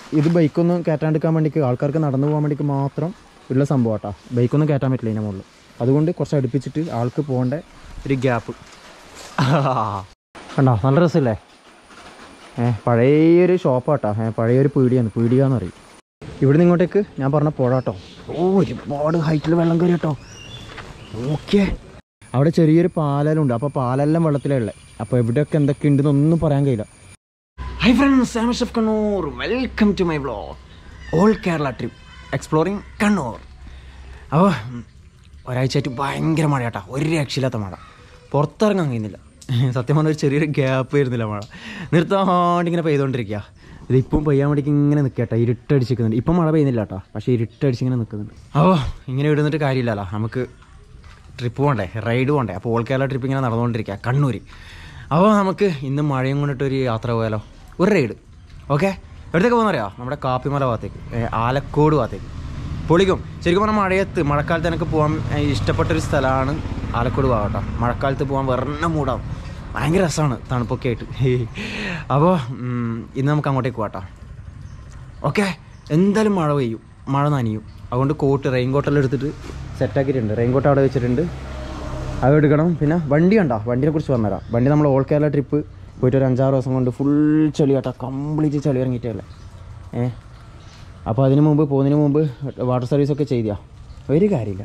ഇത് ബൈക്കൊന്നും കയറ്റാണ്ടിരിക്കാൻ വേണ്ടിക്ക് ആൾക്കാർക്ക് നടന്നു പോകാൻ വേണ്ടിക്ക് മാത്രം ഉള്ള സംഭവം കേട്ടോ ബൈക്കൊന്നും കയറ്റാൻ പറ്റില്ല ഇതിൻ്റെ മുകളിൽ അതുകൊണ്ട് കുറച്ച് അടുപ്പിച്ചിട്ട് ആൾക്ക് പോകേണ്ട ഒരു ഗ്യാപ്പ് കണ്ടോ നല്ല രസമില്ലേ ഏ പഴയൊരു ഷോപ്പാട്ടോ ഏ പഴയൊരു പീടിയാണ് പീടിയാന്ന് പറയും ഇവിടുന്ന് ഇങ്ങോട്ടേക്ക് ഞാൻ പറഞ്ഞ പുഴ കേട്ടോ ഓ ഒരുപാട് ഹൈറ്റിൽ വെള്ളം കയറി കേട്ടോ ഓക്കെ അവിടെ ചെറിയൊരു പാലെല്ലാം ഉണ്ട് അപ്പോൾ പാലെല്ലാം വെള്ളത്തിലുള്ള അപ്പോൾ എവിടെയൊക്കെ എന്തൊക്കെ ഉണ്ടെന്നൊന്നും പറയാൻ കഴിയില്ല hi friends am chef Kannur welcome to my vlog all Kerala trip exploring Kannur അപ്പോൾ ഒരാഴ്ചയായിട്ട് ഭയങ്കര മഴ കേട്ടോ ഒരു രക്ഷയില്ലാത്ത മഴ പുറത്തിറങ്ങാൻ കഴിയുന്നില്ല സത്യം പറഞ്ഞാൽ ഒരു ചെറിയൊരു ഗ്യാപ്പ് വരുന്നില്ല മഴ നിർത്താണ്ട് ഇങ്ങനെ പെയ്തുകൊണ്ടിരിക്കുക ഇത് ഇപ്പം പെയ്യാൻ വേണ്ടിക്ക് ഇങ്ങനെ നിൽക്കുക കേട്ടോ ഇരുട്ടടിച്ച് നിൽക്കുന്നുണ്ട് ഇപ്പം മഴ പെയ്യുന്നില്ല കേട്ടോ പക്ഷേ ഇരുട്ടടിച്ച് ഇങ്ങനെ നിൽക്കുന്നുണ്ട് അപ്പോൾ ഇങ്ങനെ ഇടുന്നിട്ട് കാര്യമില്ലല്ലോ നമുക്ക് ട്രിപ്പ് പോകണ്ടേ റൈഡ് പോകണ്ടേ അപ്പോൾ ഓൾ കേരള ട്രിപ്പ് ഇങ്ങനെ നടന്നുകൊണ്ടിരിക്കുക കണ്ണൂർ അപ്പോൾ നമുക്ക് ഇന്ന് മഴയും കൊണ്ടിട്ടൊരു യാത്ര പോയാലോ ഒരു റൈഡ് ഓക്കെ എവിടത്തേക്ക് പോകുന്നറിയാം നമ്മുടെ കാപ്പിമല ഭാഗത്തേക്ക് ഏ, ആലക്കോട് ഭാഗത്തേക്ക് പൊളിക്കും ശരിക്കും പറഞ്ഞാൽ മഴയത്ത് മഴക്കാലത്ത് എനിക്ക് പോകാൻ ഏ, ഇഷ്ടപ്പെട്ടൊരു സ്ഥലമാണ് ആലക്കോട് ഭാഗം കേട്ടോ മഴക്കാലത്ത് പോകാൻ വെറുതെ മൂടാവും ഭയങ്കര രസമാണ് തണുപ്പൊക്കെ ആയിട്ട് അപ്പോൾ ഉം, ഇന്ന് നമുക്ക് അങ്ങോട്ടേക്ക് പോകാം ഓക്കെ എന്തായാലും മഴ പെയ്യും മഴ നനയും അതുകൊണ്ട് കോട്ട് റെയിൻ കോട്ടെല്ലാം എടുത്തിട്ട് സെറ്റാക്കിയിട്ടുണ്ട് റെയിൻ കോട്ട് അവിടെ വെച്ചിട്ടുണ്ട് അത് എടുക്കണം പിന്നെ വണ്ടി ഉണ്ടോ വണ്ടിനെ കുറിച്ച് പറഞ്ഞുതരാം വണ്ടി നമ്മൾ ഓൾ കേരള ട്രിപ്പ് പോയിട്ട് ഒരു അഞ്ചാറ് ദിവസം കൊണ്ട് ഫുൾ ചെളി കേട്ടോ കംപ്ലീറ്റ് ചെളി ഇറങ്ങിയിട്ടല്ലേ ഏ അപ്പോൾ അതിന് മുമ്പ് പോകുന്നതിന് മുമ്പ് വാട്ടർ സർവീസൊക്കെ ചെയ്തിയാ ഒരു കാര്യമില്ല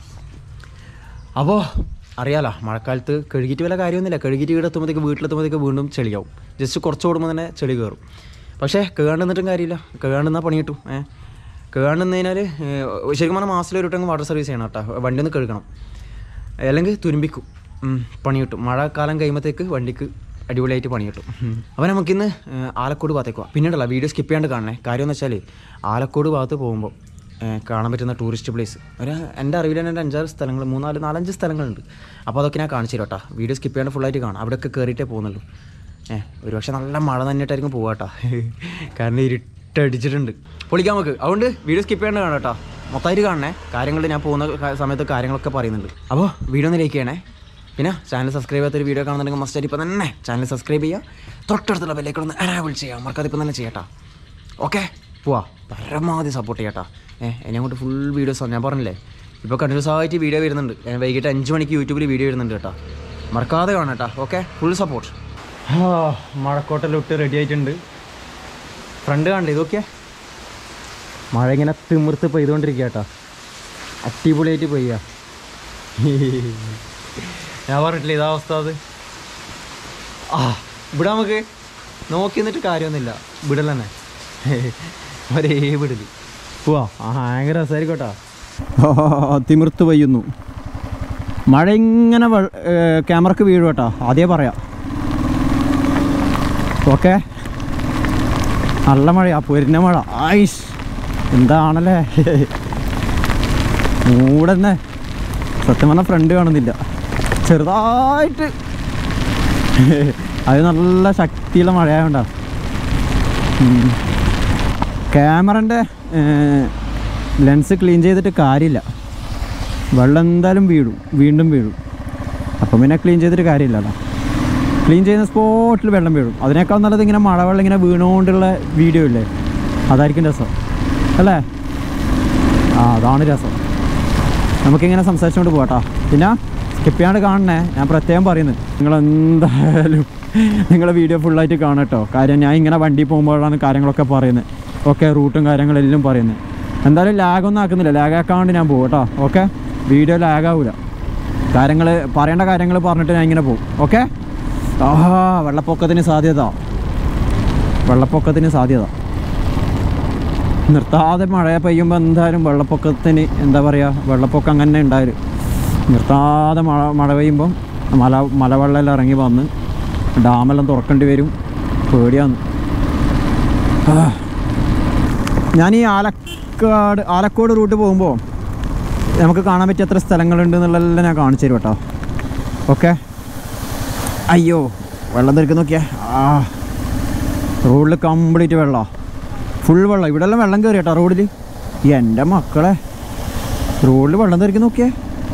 അപ്പോൾ അറിയാലോ മഴക്കാലത്ത് കഴുകിയിട്ട് വല്ല കാര്യമൊന്നുമില്ല കഴുകിയിട്ട് ഇവിടെ എത്തുമ്പോഴത്തേക്ക് വീട്ടിലെത്തുമ്പോഴത്തേക്ക് വീണ്ടും ചെളിയാവും ജസ്റ്റ് കുറച്ച് ഓടുമ്പോൾ തന്നെ ചെളി കയറും പക്ഷേ കേകാണ്ട് നിന്നിട്ടും കാര്യമില്ല കേകാണ്ട് നിന്നാൽ പണി കിട്ടും ഏഹ് കേകാണ്ട് നിന്ന് കഴിഞ്ഞാൽ ശരിക്കും പറഞ്ഞാൽ മാസത്തിൽ ഒരു വട്ടം വാട്ടർ സർവീസ് ചെയ്യണം കേട്ടോ വണ്ടി ഒന്ന് കഴുകണം അല്ലെങ്കിൽ തുരുമ്പിക്കും ഉം, പണി കിട്ടും മഴക്കാലം കഴിയുമ്പോഴത്തേക്ക് വണ്ടിക്ക് അടിപൊളിയായിട്ട് പണി കിട്ടും അപ്പോൾ നമുക്കിന്ന് ഏഹ്, ആലക്കോട് ഭാഗത്തേക്ക് പോവാം പിന്നീടല്ല വീഡിയോ സ്കിപ്പ് ചെയ്യാണ്ട് കാണണേ കാര്യം എന്ന് വെച്ചാൽ ആലക്കോട് ഭാഗത്ത് പോകുമ്പോൾ ഏഹ്, കാണാൻ പറ്റുന്ന ടൂറിസ്റ്റ് പ്ലേസ് ഒരു എൻ്റെ അറിവിൽ തന്നെ ഒരു അഞ്ചാറ് സ്ഥലങ്ങൾ മൂന്നാല് നാലഞ്ച് സ്ഥലങ്ങളുണ്ട് അപ്പോൾ അതൊക്കെ ഞാൻ കാണിച്ചു തരാം കേട്ടോ വീഡിയോ സ്കിപ്പ് ചെയ്യാണ്ട് ഫുള്ളായിട്ട് കാണാം അവിടെയൊക്കെ കയറിയിട്ടേ പോകുന്നുള്ളൂ ഏഹ് ഒരു പക്ഷേ നല്ല മഴ നന്നിട്ടായിരിക്കും പോകാട്ടോ കാരണം ഇരുട്ടടിച്ചിട്ടുണ്ട് പൊളിക്കാം നമുക്ക് അതുകൊണ്ട് വീഡിയോ സ്കിപ്പ് ചെയ്യാണ്ട് കാണാം കേട്ടോ മൊത്തമായിട്ട് കാണണേ കാര്യങ്ങൾ ഞാൻ പോകുന്ന ക- സമയത്ത് കാര്യങ്ങളൊക്കെ പറയുന്നുണ്ട് അപ്പോൾ വീഡിയോ ഒന്ന് ലൈക്ക് ചെയ്യണേ പിന്നെ ചാനൽ സബ്സ്ക്രൈബ് ചെയ്യാത്തൊരു വീഡിയോ കാണുന്നുണ്ടെങ്കിൽ മസ്റ്റ് ഇപ്പോൾ തന്നെ ചാനൽ സബ്സ്ക്രൈബ് ചെയ്യുക തൊട്ടടുത്തുള്ള ബെല്ലേക്ക് ഒന്ന് അനാബിൾ ചെയ്യാം മറക്കാതെ ഇപ്പം തന്നെ ചെയ്യട്ടോ ഓക്കെ പോവാ പരമാവധി സപ്പോർട്ട് ചെയ്യട്ടോ ഏഹ് എന്നെ കൊണ്ട് ഫുൾ വീഡിയോസ് ഞാൻ പറഞ്ഞില്ലേ ഇപ്പോൾ കണ്ടിന്യൂസ് ആയിട്ട് വീഡിയോ വരുന്നുണ്ട് ഏ, വൈകിട്ട് അഞ്ച് മണിക്ക് യൂട്യൂബിൽ വീഡിയോ വരുന്നുണ്ട് കേട്ടോ മറക്കാതെ കാണാം കേട്ടോ ഓക്കെ ഫുൾ സപ്പോർട്ട് മഴക്കോട്ടെല്ലാം ഇട്ട് റെഡി ആയിട്ടുണ്ട് ഫ്രണ്ട് കണ്ടേ ഇതൊക്കെ മഴ ഇങ്ങനെ തിമിർത്ത് പെയ്തുകൊണ്ടിരിക്കുക കേട്ടോ അടിപൊളിയായിട്ട് പെയ്യുക ഞാൻ പറഞ്ഞിട്ടില്ല ഇതാ അവസ്ഥ അത് ആ ഇവിടെ നമുക്ക് നോക്കി നിന്നിട്ട് കാര്യമൊന്നുമില്ല വിടൽ തന്നെ ഒരേ വിടല് പോവാ ആ ഭയങ്കര രസമായിരിക്കും കേട്ടോ തിമിർത്ത് പെയ്യുന്നു മഴ ഇങ്ങനെ ക്യാമറക്ക് വീഴും കേട്ടോ ആദ്യമേ പറയാം ഓക്കെ നല്ല മഴയാ പൊരിഞ്ഞ മഴ ആയിഷ് എന്താണല്ലേ മൂടന്നെ സത്യം പറഞ്ഞാൽ ഫ്രണ്ട് കാണുന്നില്ല ചെറുതായിട്ട് അത് നല്ല ശക്തിയുള്ള മഴയായോണ്ടാ ക്യാമറൻ്റെ ലെൻസ് ക്ലീൻ ചെയ്തിട്ട് കാര്യമില്ല വെള്ളം എന്തായാലും വീഴും വീണ്ടും വീഴും അപ്പം പിന്നെ ക്ലീൻ ചെയ്തിട്ട് കാര്യമില്ലല്ലോ ക്ലീൻ ചെയ്യുന്ന സ്പോട്ടിൽ വെള്ളം വീഴും അതിനേക്കാൾ നല്ലത് ഇങ്ങനെ മഴവെള്ളം ഇങ്ങനെ വീണുകൊണ്ടുള്ള വീഡിയോ ഇല്ലേ അതായിരിക്കും രസം അല്ലേ ആ അതാണ് രസം നമുക്കിങ്ങനെ സംസാരിച്ചുകൊണ്ട് പോകട്ടോ പിന്നെ സ്കിപ്പ് ചെയ്യാണ്ട് കാണണേ ഞാൻ പ്രത്യേകം പറയുന്നത് നിങ്ങൾ എന്തായാലും നിങ്ങളെ വീഡിയോ ഫുള്ളായിട്ട് കാണട്ടോ കാര്യം ഞാൻ ഇങ്ങനെ വണ്ടി പോകുമ്പോഴാണ് കാര്യങ്ങളൊക്കെ പറയുന്നത് ഓക്കെ റൂട്ടും കാര്യങ്ങളെല്ലാം പറയുന്നത് എന്തായാലും ലാഗൊന്നും ആക്കുന്നില്ല ലാഗ് ആക്കാണ്ട് ഞാൻ പോകും കേട്ടോ ഓക്കെ വീഡിയോ ലാഗ് ആവില്ല കാര്യങ്ങൾ പറയേണ്ട കാര്യങ്ങൾ പറഞ്ഞിട്ട് ഞാൻ ഇങ്ങനെ പോകും ഓക്കെ ആഹാ വെള്ളപ്പൊക്കത്തിന് സാധ്യത വെള്ളപ്പൊക്കത്തിന് സാധ്യത നിർത്താതെ മഴ പെയ്യുമ്പോൾ എന്തായാലും വെള്ളപ്പൊക്കത്തിന് എന്താ പറയുക വെള്ളപ്പൊക്കം അങ്ങനെ ഉണ്ടായാലും നിർത്താതെ മഴ മഴ പെയ്യുമ്പം മല മലവെള്ളമെല്ലാം ഇറങ്ങി വന്ന് ഡാമെല്ലാം തുറക്കേണ്ടി വരും പേടിയാന്ന് ആ. ഞാൻ ഈ ആലക്കാട് ആലക്കോട് റൂട്ട് പോകുമ്പോൾ നമുക്ക് കാണാൻ പറ്റിയ എത്ര സ്ഥലങ്ങളുണ്ട് എന്നുള്ളതെല്ലാം ഞാൻ കാണിച്ചു തരും കേട്ടോ ഓക്കെ അയ്യോ വെള്ളം തെറിക്ക് നോക്കിയേ ആ റോഡിൽ കംപ്ലീറ്റ് വെള്ളമാണ് ഫുൾ വെള്ളം ഇവിടെ എല്ലാം വെള്ളം കയറി കേട്ടോ റോഡിൽ എൻ്റെ മക്കളെ റോഡിൽ വെള്ളം തെറിക്ക് നോക്കിയേ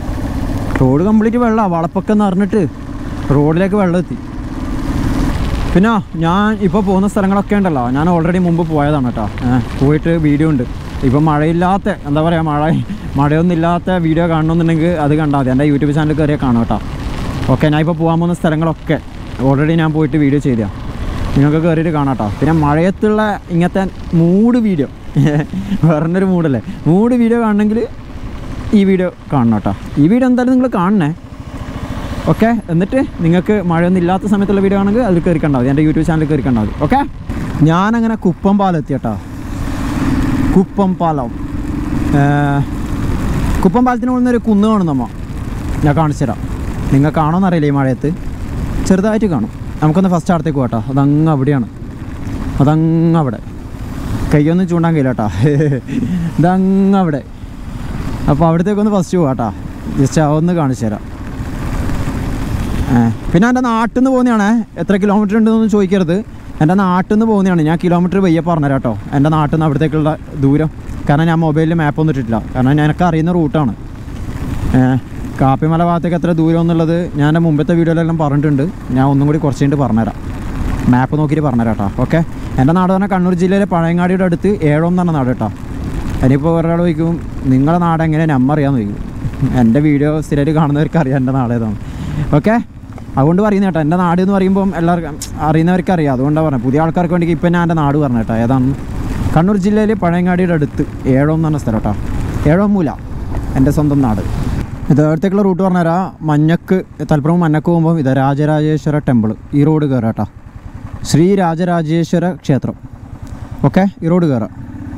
റോഡ് കംപ്ലീറ്റ് വെള്ളമാണ് വളപ്പൊക്കെ നിറഞ്ഞിട്ട് റോഡിലേക്ക് വെള്ളം എത്തി പിന്നെ ഞാൻ ഇപ്പോൾ പോകുന്ന സ്ഥലങ്ങളൊക്കെ ഉണ്ടല്ലോ ഞാൻ ഓൾറെഡി മുമ്പ് പോയതാണ് കേട്ടോ ഏ, പോയിട്ട് വീഡിയോ ഉണ്ട് ഇപ്പം മഴയില്ലാത്ത എന്താ പറയുക മഴ മഴയൊന്നും ഇല്ലാത്ത വീഡിയോ കാണണമെന്നുണ്ടെങ്കിൽ അത് കണ്ടാൽ മതി എൻ്റെ യൂട്യൂബ് ചാനൽ കയറിയാൽ കാണും കേട്ടോ ഓക്കെ ഞാൻ ഇപ്പോൾ പോകാൻ പോകുന്ന സ്ഥലങ്ങളൊക്കെ ഓൾറെഡി ഞാൻ പോയിട്ട് വീഡിയോ ചെയ്തതാണ് നിങ്ങൾക്ക് കയറിയിട്ട് കാണാം കേട്ടോ പിന്നെ മഴയത്തുള്ള ഇങ്ങനത്തെ മൂഡ് വീഡിയോ വേറൊരു മൂഡല്ലേ മൂഡ് വീഡിയോ കാണണമെങ്കിൽ ഈ വീഡിയോ കാണണം കേട്ടോ ഈ വീഡിയോ എന്തായാലും നിങ്ങൾ കാണണേ ഓക്കെ എന്നിട്ട് നിങ്ങൾക്ക് മഴയൊന്നും ഇല്ലാത്ത സമയത്തുള്ള വീഡിയോ ആണെങ്കിൽ അതിൽ കയറി കണ്ടാൽ മതി എൻ്റെ യൂട്യൂബ് ചാനലിൽ കയറി കണ്ടാൽ മതി ഓക്കെ ഞാനങ്ങനെ കുപ്പം പാലം എത്തി കേട്ടോ കുപ്പം പാലം ഏർ, കുപ്പം പാലത്തിന് മുകളിൽ ഒരു കുന്ന് കാണും നമ്മ ഞാൻ കാണിച്ചു തരാം നിങ്ങൾ കാണുമെന്നറിയില്ല ഈ മഴയത്ത് ചെറുതായിട്ട് കാണും നമുക്കൊന്ന് ഫസ്റ്റ് അടുത്തേക്ക് പോകട്ടോ അതങ്ങ് അവിടെയാണ് അതങ്ങ് അവിടെ കൈയൊന്നും ചൂണ്ടാൻ കഴിയില്ല കേട്ടോ ഇതങ്ങ് അവിടെ അപ്പോൾ അവിടത്തേക്കൊന്ന് ഫസ്റ്റ് പോകാട്ടോ ജസ്റ്റ് അതൊന്ന് കാണിച്ചു തരാം ഏ, പിന്നെ എൻ്റെ നാട്ടിൽ നിന്ന് പോകുന്നതാണേ എത്ര കിലോമീറ്റർ ഉണ്ടെന്നൊന്നും ചോദിക്കരുത് എൻ്റെ നാട്ടിൽ നിന്ന് പോകുന്നതാണ് ഞാൻ കിലോമീറ്റർ വയ്യ പറഞ്ഞുതരാം കേട്ടോ എൻ്റെ നാട്ടിൽ നിന്ന് അവിടത്തേക്കുള്ള ദൂരം കാരണം ഞാൻ മൊബൈലിൽ മാപ്പൊന്നും ഇട്ടിട്ടില്ല കാരണം ഞാൻ എനിക്ക് അറിയുന്ന റൂട്ടാണ് ഏഹ് കാപ്പിമല ഭാഗത്തേക്ക് എത്ര ദൂരം എന്നുള്ളത് ഞാൻ എൻ്റെ മുമ്പത്തെ വീഡിയോയിലെല്ലാം പറഞ്ഞിട്ടുണ്ട് ഞാൻ ഒന്നും കൂടി കുറച്ച് കഴിഞ്ഞിട്ട് പറഞ്ഞുതരാം മാപ്പ് നോക്കിയിട്ട് പറഞ്ഞുതരാം കേട്ടോ ഓക്കെ എൻ്റെ നാട് പറഞ്ഞാൽ കണ്ണൂർ ജില്ലയിലെ പഴയങ്ങാടിയുടെ അടുത്ത് ഏഴോം എന്നാണ് നാട് കേട്ടോ ഇനിയിപ്പോൾ ഒരാൾ ചോദിക്കും നിങ്ങളുടെ നാട് എങ്ങനെയാണ് നമ്മ അറിയാമെന്ന് ചോദിക്കും എൻ്റെ വീഡിയോ സ്ഥിരമായിട്ട് കാണുന്നവർക്ക് അറിയാം എൻ്റെ നാട് ഏതാണ് ഓക്കെ അതുകൊണ്ട് പറയുന്നത് കേട്ടോ എൻ്റെ നാട് എന്ന് പറയുമ്പം എല്ലാവർക്കും അറിയുന്നവർക്ക് അറിയാം അതുകൊണ്ടാണ് പറഞ്ഞത് പുതിയ ആൾക്കാർക്ക് വേണ്ടി ഇപ്പം ഞാൻ എൻ്റെ നാട് പറഞ്ഞു കേട്ടോ ഏതാണ് കണ്ണൂർ ജില്ലയിൽ പഴയങ്ങാടിയുടെ അടുത്ത് ഏഴോം എന്ന് പറഞ്ഞ സ്ഥലം കേട്ടോ ഏഴോം മൂല എൻ്റെ സ്വന്തം നാട് ഇത് അടുത്തേക്കുള്ള റൂട്ട് പറഞ്ഞുതരാം മഞ്ഞക്ക് തലപ്പുറം മഞ്ഞക്ക് പോകുമ്പോൾ ഇത് രാജരാജേശ്വര ടെമ്പിൾ ഈ റോഡ് കയറാം കേട്ടോ ശ്രീ രാജരാജേശ്വര ക്ഷേത്രം ഓക്കെ ഈ റോഡ് കയറാം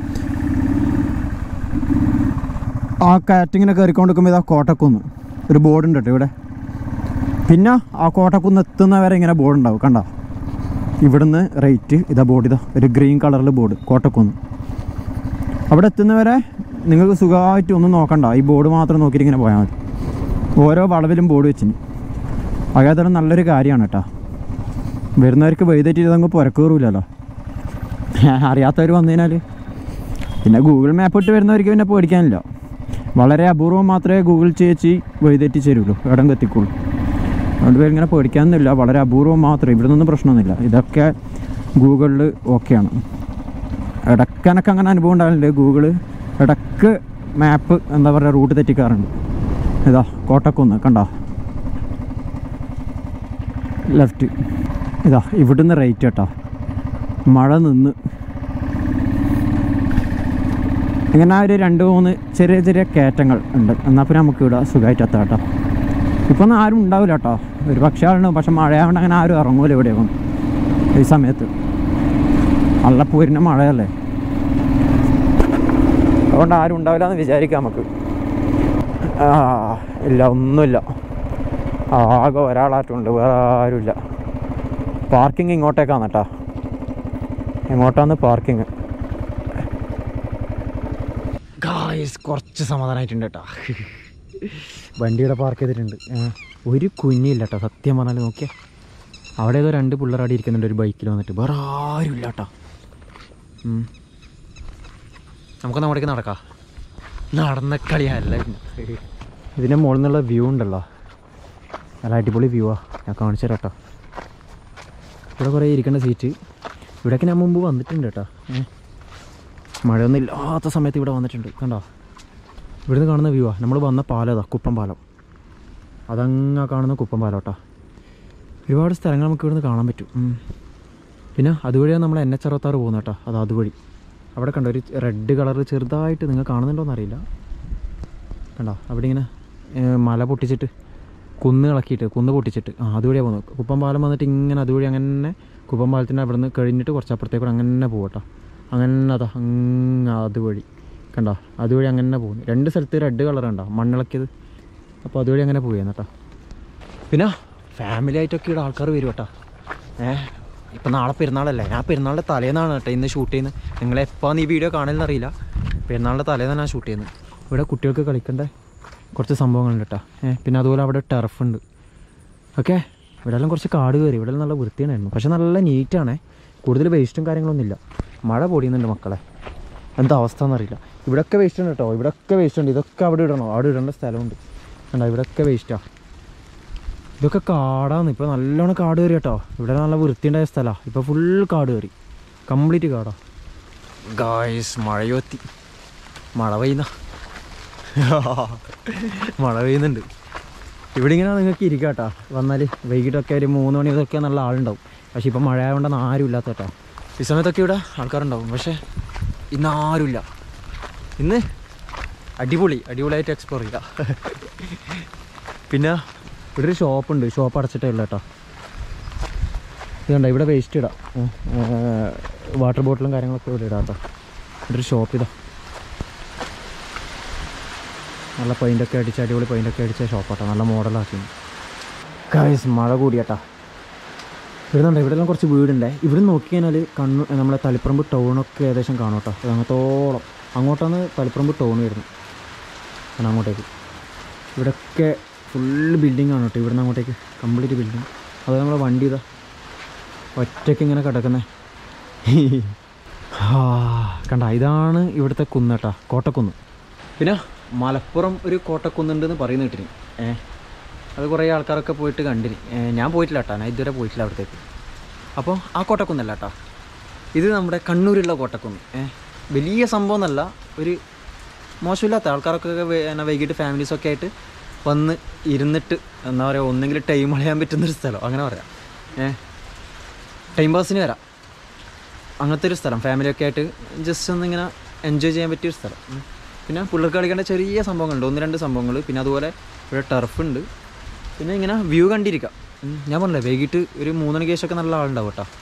ആ കാറ്റിങ്ങിനെ കയറിക്കൊണ്ട് നിൽക്കുമ്പോൾ ഇതാ കോട്ടക്കുന്ന് ഒരു ബോർഡ് ഉണ്ട് കേട്ടോ ഇവിടെ പിന്നെ ആ കോട്ടക്കുന്ന് എത്തുന്നവരെ ഇങ്ങനെ ബോർഡ് ഉണ്ടാവും കണ്ട ഇവിടുന്ന് റേറ്റ് ഇതാ ബോർഡ് ഇതാ ഒരു ഗ്രീൻ കളറിൽ ബോർഡ് കോട്ടക്കുന്ന് അവിടെ എത്തുന്നവരെ നിങ്ങൾക്ക് സുഖമായിട്ട് ഒന്നും നോക്കണ്ട ഈ ബോർഡ് മാത്രം നോക്കിയിട്ട് ഇങ്ങനെ പോയാൽ മതി ഓരോ വളവിലും ബോർഡ് വെച്ചിന് അതായത് നല്ലൊരു കാര്യമാണ് കേട്ടോ വരുന്നവർക്ക് വൈതെറ്റി ഇതങ്ങ് പുരക്കേറില്ലല്ലോ അറിയാത്തവർ വന്നു കഴിഞ്ഞാൽ പിന്നെ ഗൂഗിൾ മാപ്പ് ഇട്ട് വരുന്നവർക്ക് പിന്നെ പേടിക്കാനില്ല വളരെ അപൂർവം മാത്രമേ ഗൂഗിൾ ചേച്ചി വൈതെറ്റി തരുള്ളൂ ഇടം എത്തിക്കുള്ളൂ അതുകൊണ്ട് പേര് ഇങ്ങനെ പേടിക്കാനൊന്നുമില്ല വളരെ അപൂർവം മാത്രമേ ഇവിടെ നിന്നൊന്നും പ്രശ്നമൊന്നുമില്ല ഇതൊക്കെ ഗൂഗിളിൽ ഓക്കെയാണ് ഇടയ്ക്ക് എനിക്ക് അങ്ങനെ അനുഭവം ഉണ്ടാവില്ല ഗൂഗിള് ഇടയ്ക്ക് മാപ്പ് എന്താ പറയുക റൂട്ട് തെറ്റിക്കാറുണ്ട് ഇതാ കോട്ടക്കുന്ന് കണ്ടോ ലെഫ്റ്റ് ഇതാ ഇവിടുന്ന് റേറ്റ് കേട്ടോ മഴ നിന്ന് ഇങ്ങനെ ഒരു രണ്ട് മൂന്ന് ചെറിയ ചെറിയ കയറ്റങ്ങൾ ഉണ്ട് എന്നാൽ പിന്നെ നമുക്ക് ഇവിടെ സുഖമായിട്ട് എത്താം കേട്ടോ ഇപ്പം ഒന്നും ആരും ഉണ്ടാവില്ല കേട്ടോ ഒരു പക്ഷേ ആളുണ്ടാവും പക്ഷെ മഴയായതുകൊണ്ട് അങ്ങനെ ആരും ഇറങ്ങൂല ഇവിടെയൊന്നും ഈ സമയത്ത് നല്ല പൂരിൻ്റെ മഴയല്ലേ അതുകൊണ്ട് ആരും ഉണ്ടാവില്ല എന്ന് വിചാരിക്കാം നമുക്ക് ആ ഇല്ല ഒന്നുമില്ല ആകെ ഒരാളായിട്ടുണ്ട് വേറെ ആരുമില്ല പാർക്കിംഗ് ഇങ്ങോട്ടേക്കാണ് കേട്ടോ ഇങ്ങോട്ടാണ് പാർക്കിംഗ് ഗായ്സ് കുറച്ച് സമാധാനമായിട്ടുണ്ട് കേട്ടോ വണ്ടിയുടെ പാർക്ക് ചെയ്തിട്ടുണ്ട് ഏ, ഒരു കുഞ്ഞില്ല കേട്ടോ സത്യം പറഞ്ഞാൽ നോക്കിയേ അവിടെ ഏതോ രണ്ട് പിള്ളേർ ഇരിക്കുന്നുണ്ട് ഒരു ബൈക്കിൽ വന്നിട്ട് വേറെ ആരും ഇല്ല കേട്ടോ ഉം. നമുക്കൊന്ന് അങ്ങോട്ടേക്ക് നടക്കാം നടന്ന കളിയല്ല പിന്നെ ഇതിൻ്റെ മുകളിൽ നിന്നുള്ള വ്യൂ ഉണ്ടല്ലോ നല്ല അടിപൊളി വ്യൂ ആ ഞാൻ കാണിച്ചു തരാം കേട്ടോ ഇവിടെ കുറേ ഇരിക്കേണ്ട സീറ്റ് ഇവിടെയൊക്കെ ഞാൻ മുമ്പ് വന്നിട്ടുണ്ട് കേട്ടോ ഏ. മഴയൊന്നും ഇല്ലാത്ത സമയത്ത് ഇവിടെ വന്നിട്ടുണ്ട് കണ്ടോ ഇവിടുന്ന് കാണുന്ന വ്യൂ ആ നമ്മൾ വന്ന പാലം അതാ കുപ്പം പാലം അതങ്ങ കാണുന്ന കുപ്പം പാലം കേട്ടോ ഒരുപാട് സ്ഥലങ്ങൾ നമുക്ക് ഇവിടുന്ന് കാണാൻ പറ്റും ഉം. പിന്നെ അതുവഴിയാണ് നമ്മൾ എൻ എച്ച് അറുപത്താറ് പോകുന്നത് കേട്ടോ അത് അതുവഴി അവിടെ കണ്ടോ ഒരു റെഡ് കളർ ചെറുതായിട്ട് നിങ്ങൾ കാണുന്നുണ്ടോയെന്ന് അറിയില്ല കണ്ടോ അവിടെ ഇങ്ങനെ ഏ, മല പൊട്ടിച്ചിട്ട് കുന്ന് ഇളക്കിയിട്ട് കുന്ന് പൊട്ടിച്ചിട്ട് ആ അതുവഴിയാണ് പോകുന്നത് കുപ്പം പാലം വന്നിട്ട് ഇങ്ങനെ അതുവഴി അങ്ങനെ കുപ്പം പാലത്തിൻ്റെ അവിടെ നിന്ന് കഴിഞ്ഞിട്ട് കുറച്ച് അപ്പുറത്തേക്കൂടെ അങ്ങനെ പോകട്ടോ അങ്ങനെ അതാ അങ്ങ് അതുവഴി കണ്ടോ അതുവഴി അങ്ങനെ പോകുന്നു രണ്ട് സ്ഥലത്ത് റെഡ് കളർ ഉണ്ടോ മണ്ണിളക്കിയത് അപ്പോൾ അതുവഴി അങ്ങനെ പോയി കേട്ടോ പിന്നെ ഫാമിലി ആയിട്ടൊക്കെ ഇവിടെ ആൾക്കാർ വരും കേട്ടോ ഏഹ് ഇപ്പം നാളെ പെരുന്നാളല്ലേ ഞാൻ പെരുന്നാളിൻ്റെ തലേന്നാണ് കേട്ടോ ഇന്ന് ഷൂട്ട് ചെയ്യുന്നത് നിങ്ങളെപ്പോൾ ഈ വീഡിയോ കാണലെന്ന് അറിയില്ല പെരുന്നാളിൻ്റെ തലേന്നാണ് ഞാൻ ഷൂട്ട് ചെയ്യുന്നത് ഇവിടെ കുട്ടികൾക്ക് കളിക്കേണ്ട കുറച്ച് സംഭവങ്ങളുണ്ട് കേട്ടോ ഏഹ് പിന്നെ അതുപോലെ അവിടെ ടർഫ് ഉണ്ട് ഓക്കെ ഇവിടെ എല്ലാം കുറച്ച് കാട് കയറി ഇവിടെ എല്ലാം നല്ല വൃത്തിയാണായിരുന്നു പക്ഷെ നല്ല നീറ്റാണേ കൂടുതൽ വേസ്റ്റും കാര്യങ്ങളൊന്നും ഇല്ല മഴ പൊടിയുന്നുണ്ട് മക്കളെ എന്താ അവസ്ഥ എന്നറിയില്ല ഇവിടെയൊക്കെ വേസ്റ്റ് ഉണ്ട് കേട്ടോ ഇവിടെയൊക്കെ വേസ്റ്റ് ഉണ്ട് ഇതൊക്കെ അവിടെ ഇടണോ അവിടെ ഇടേണ്ട സ്ഥലമുണ്ട് കണ്ടോ ഇവിടെയൊക്കെ വേസ്റ്റാണ് ഇതൊക്കെ കാടാന്ന് ഇപ്പോൾ നല്ലോണം കാട് കയറി കേട്ടോ ഇവിടെ നല്ല വൃത്തിയുണ്ടായ സ്ഥലമാണ് ഇപ്പോൾ ഫുൾ കാട് കയറി കംപ്ലീറ്റ് കാടാ ഗായ്സ് മഴയോത്തി മഴ പെയ്യുന്ന മഴ പെയ്യുന്നുണ്ട് ഇവിടെ ഇങ്ങനെ നിങ്ങൾക്ക് ഇരിക്കാം കേട്ടോ വന്നാൽ വൈകിട്ടൊക്കെ ഒരു മൂന്ന് മണി ഇതൊക്കെ നല്ല ആളുണ്ടാവും പക്ഷേ ഇപ്പം മഴ ആയതുകൊണ്ടാണ് ആരും ഇല്ലാത്ത കേട്ടോ ഈ സമയത്തൊക്കെ ഇവിടെ ആൾക്കാരുണ്ടാവും പക്ഷേ ഇന്ന് ആരുമില്ല ഇന്ന് അടിപൊളി അടിപൊളിയായിട്ട് എക്സ്പ്ലോർ ചെയ്യാം പിന്നെ ഇവിടെ ഒരു ഷോപ്പുണ്ട് ഷോപ്പ് അടച്ചിട്ടേ ഉള്ളൂ കേട്ടോ ഇത് കണ്ടോ ഇവിടെ വേസ്റ്റ് ഇടാം വാട്ടർ ബോട്ടിലും കാര്യങ്ങളൊക്കെ ഇവിടെ ഇടാം കേട്ടോ ഇവിടെ ഒരു ഷോപ്പ് ഇതാ നല്ല പെയിൻ്റൊക്കെ അടിച്ച് അടിപൊളി പെയിൻ്റൊക്കെ അടിച്ച ഷോപ്പാട്ടോ നല്ല മോഡലാക്കി ഗൈസ് മഴ കൂടിയാട്ടാ ഇവിടെ നിന്നുണ്ട് ഇവിടെ എല്ലാം കുറച്ച് വീടുണ്ടേ ഇവിടെ നോക്കി കഴിഞ്ഞാൽ കണ്ണു നമ്മളെ തളിപ്പറമ്പ് ടൗണൊക്കെ ഏകദേശം കാണും കേട്ടോ അത് അങ്ങത്തോളം അങ്ങോട്ടാണ് തളിപ്പറമ്പ് ടൗൺ വരുന്നത് ആണ് അങ്ങോട്ടേക്ക് ഇവിടെയൊക്കെ ഫുള്ള് ബിൽഡിംഗ് ആണ് കേട്ടോ ഇവിടെ നിന്ന് അങ്ങോട്ടേക്ക് കംപ്ലീറ്റ് ബിൽഡിങ് അത് നമ്മളെ വണ്ടി ഇതാ ഒറ്റയ്ക്ക് ഇങ്ങനെ കിടക്കുന്നേ ആ, കണ്ട ഇതാണ് ഇവിടുത്തെ കുന്ന് കേട്ടോ കോട്ടക്കുന്ന് പിന്നെ മലപ്പുറം ഒരു കോട്ടക്കുന്നുണ്ടെന്ന് പറയുന്ന കേട്ടിന് ഏ അത് കുറേ ആൾക്കാരൊക്കെ പോയിട്ട് കണ്ടിന് ഏ, ഞാൻ പോയിട്ടില്ല കേട്ടോ ഞാൻ ഇതുവരെ പോയിട്ടില്ല അവിടത്തേക്ക് അപ്പോൾ ആ കോട്ടക്കുന്നല്ല കേട്ടോ ഇത് നമ്മുടെ കണ്ണൂരുള്ള കോട്ടക്കുന്ന് ഏ വലിയ സംഭവം എന്നല്ല ഒരു മോശമില്ലാത്ത ആൾക്കാരൊക്കെ വേ- എന്നാ വൈകിട്ട് ഫാമിലീസൊക്കെ ആയിട്ട് വന്ന് ഇരുന്നിട്ട് എന്താ പറയുക ഒന്നെങ്കിൽ ടൈം കളയാൻ പറ്റുന്നൊരു സ്ഥലം അങ്ങനെ പറയാം ഏ ടൈം പാസിന് വരാം അങ്ങനത്തെ ഒരു സ്ഥലം ഫാമിലിയൊക്കെ ആയിട്ട് ജസ്റ്റ് ഒന്ന് ഇങ്ങനെ എൻജോയ് ചെയ്യാൻ പറ്റിയ ഒരു സ്ഥലം ഉം. പിന്നെ പിള്ളേർക്ക് കളിക്കേണ്ട ചെറിയ സംഭവങ്ങളുണ്ട് ഒന്ന് രണ്ട് സംഭവങ്ങൾ പിന്നെ അതുപോലെ ഇവിടെ ടർഫ് ഉണ്ട് പിന്നെ ഇങ്ങനെ വ്യൂ കണ്ടിരിക്കാം ഉം. ഞാൻ പറഞ്ഞില്ലേ വൈകിട്ട് ഒരു മൂന്നണിക്ക് ശേഷമൊക്കെ നല്ല ആളുണ്ടാവും കേട്ടോ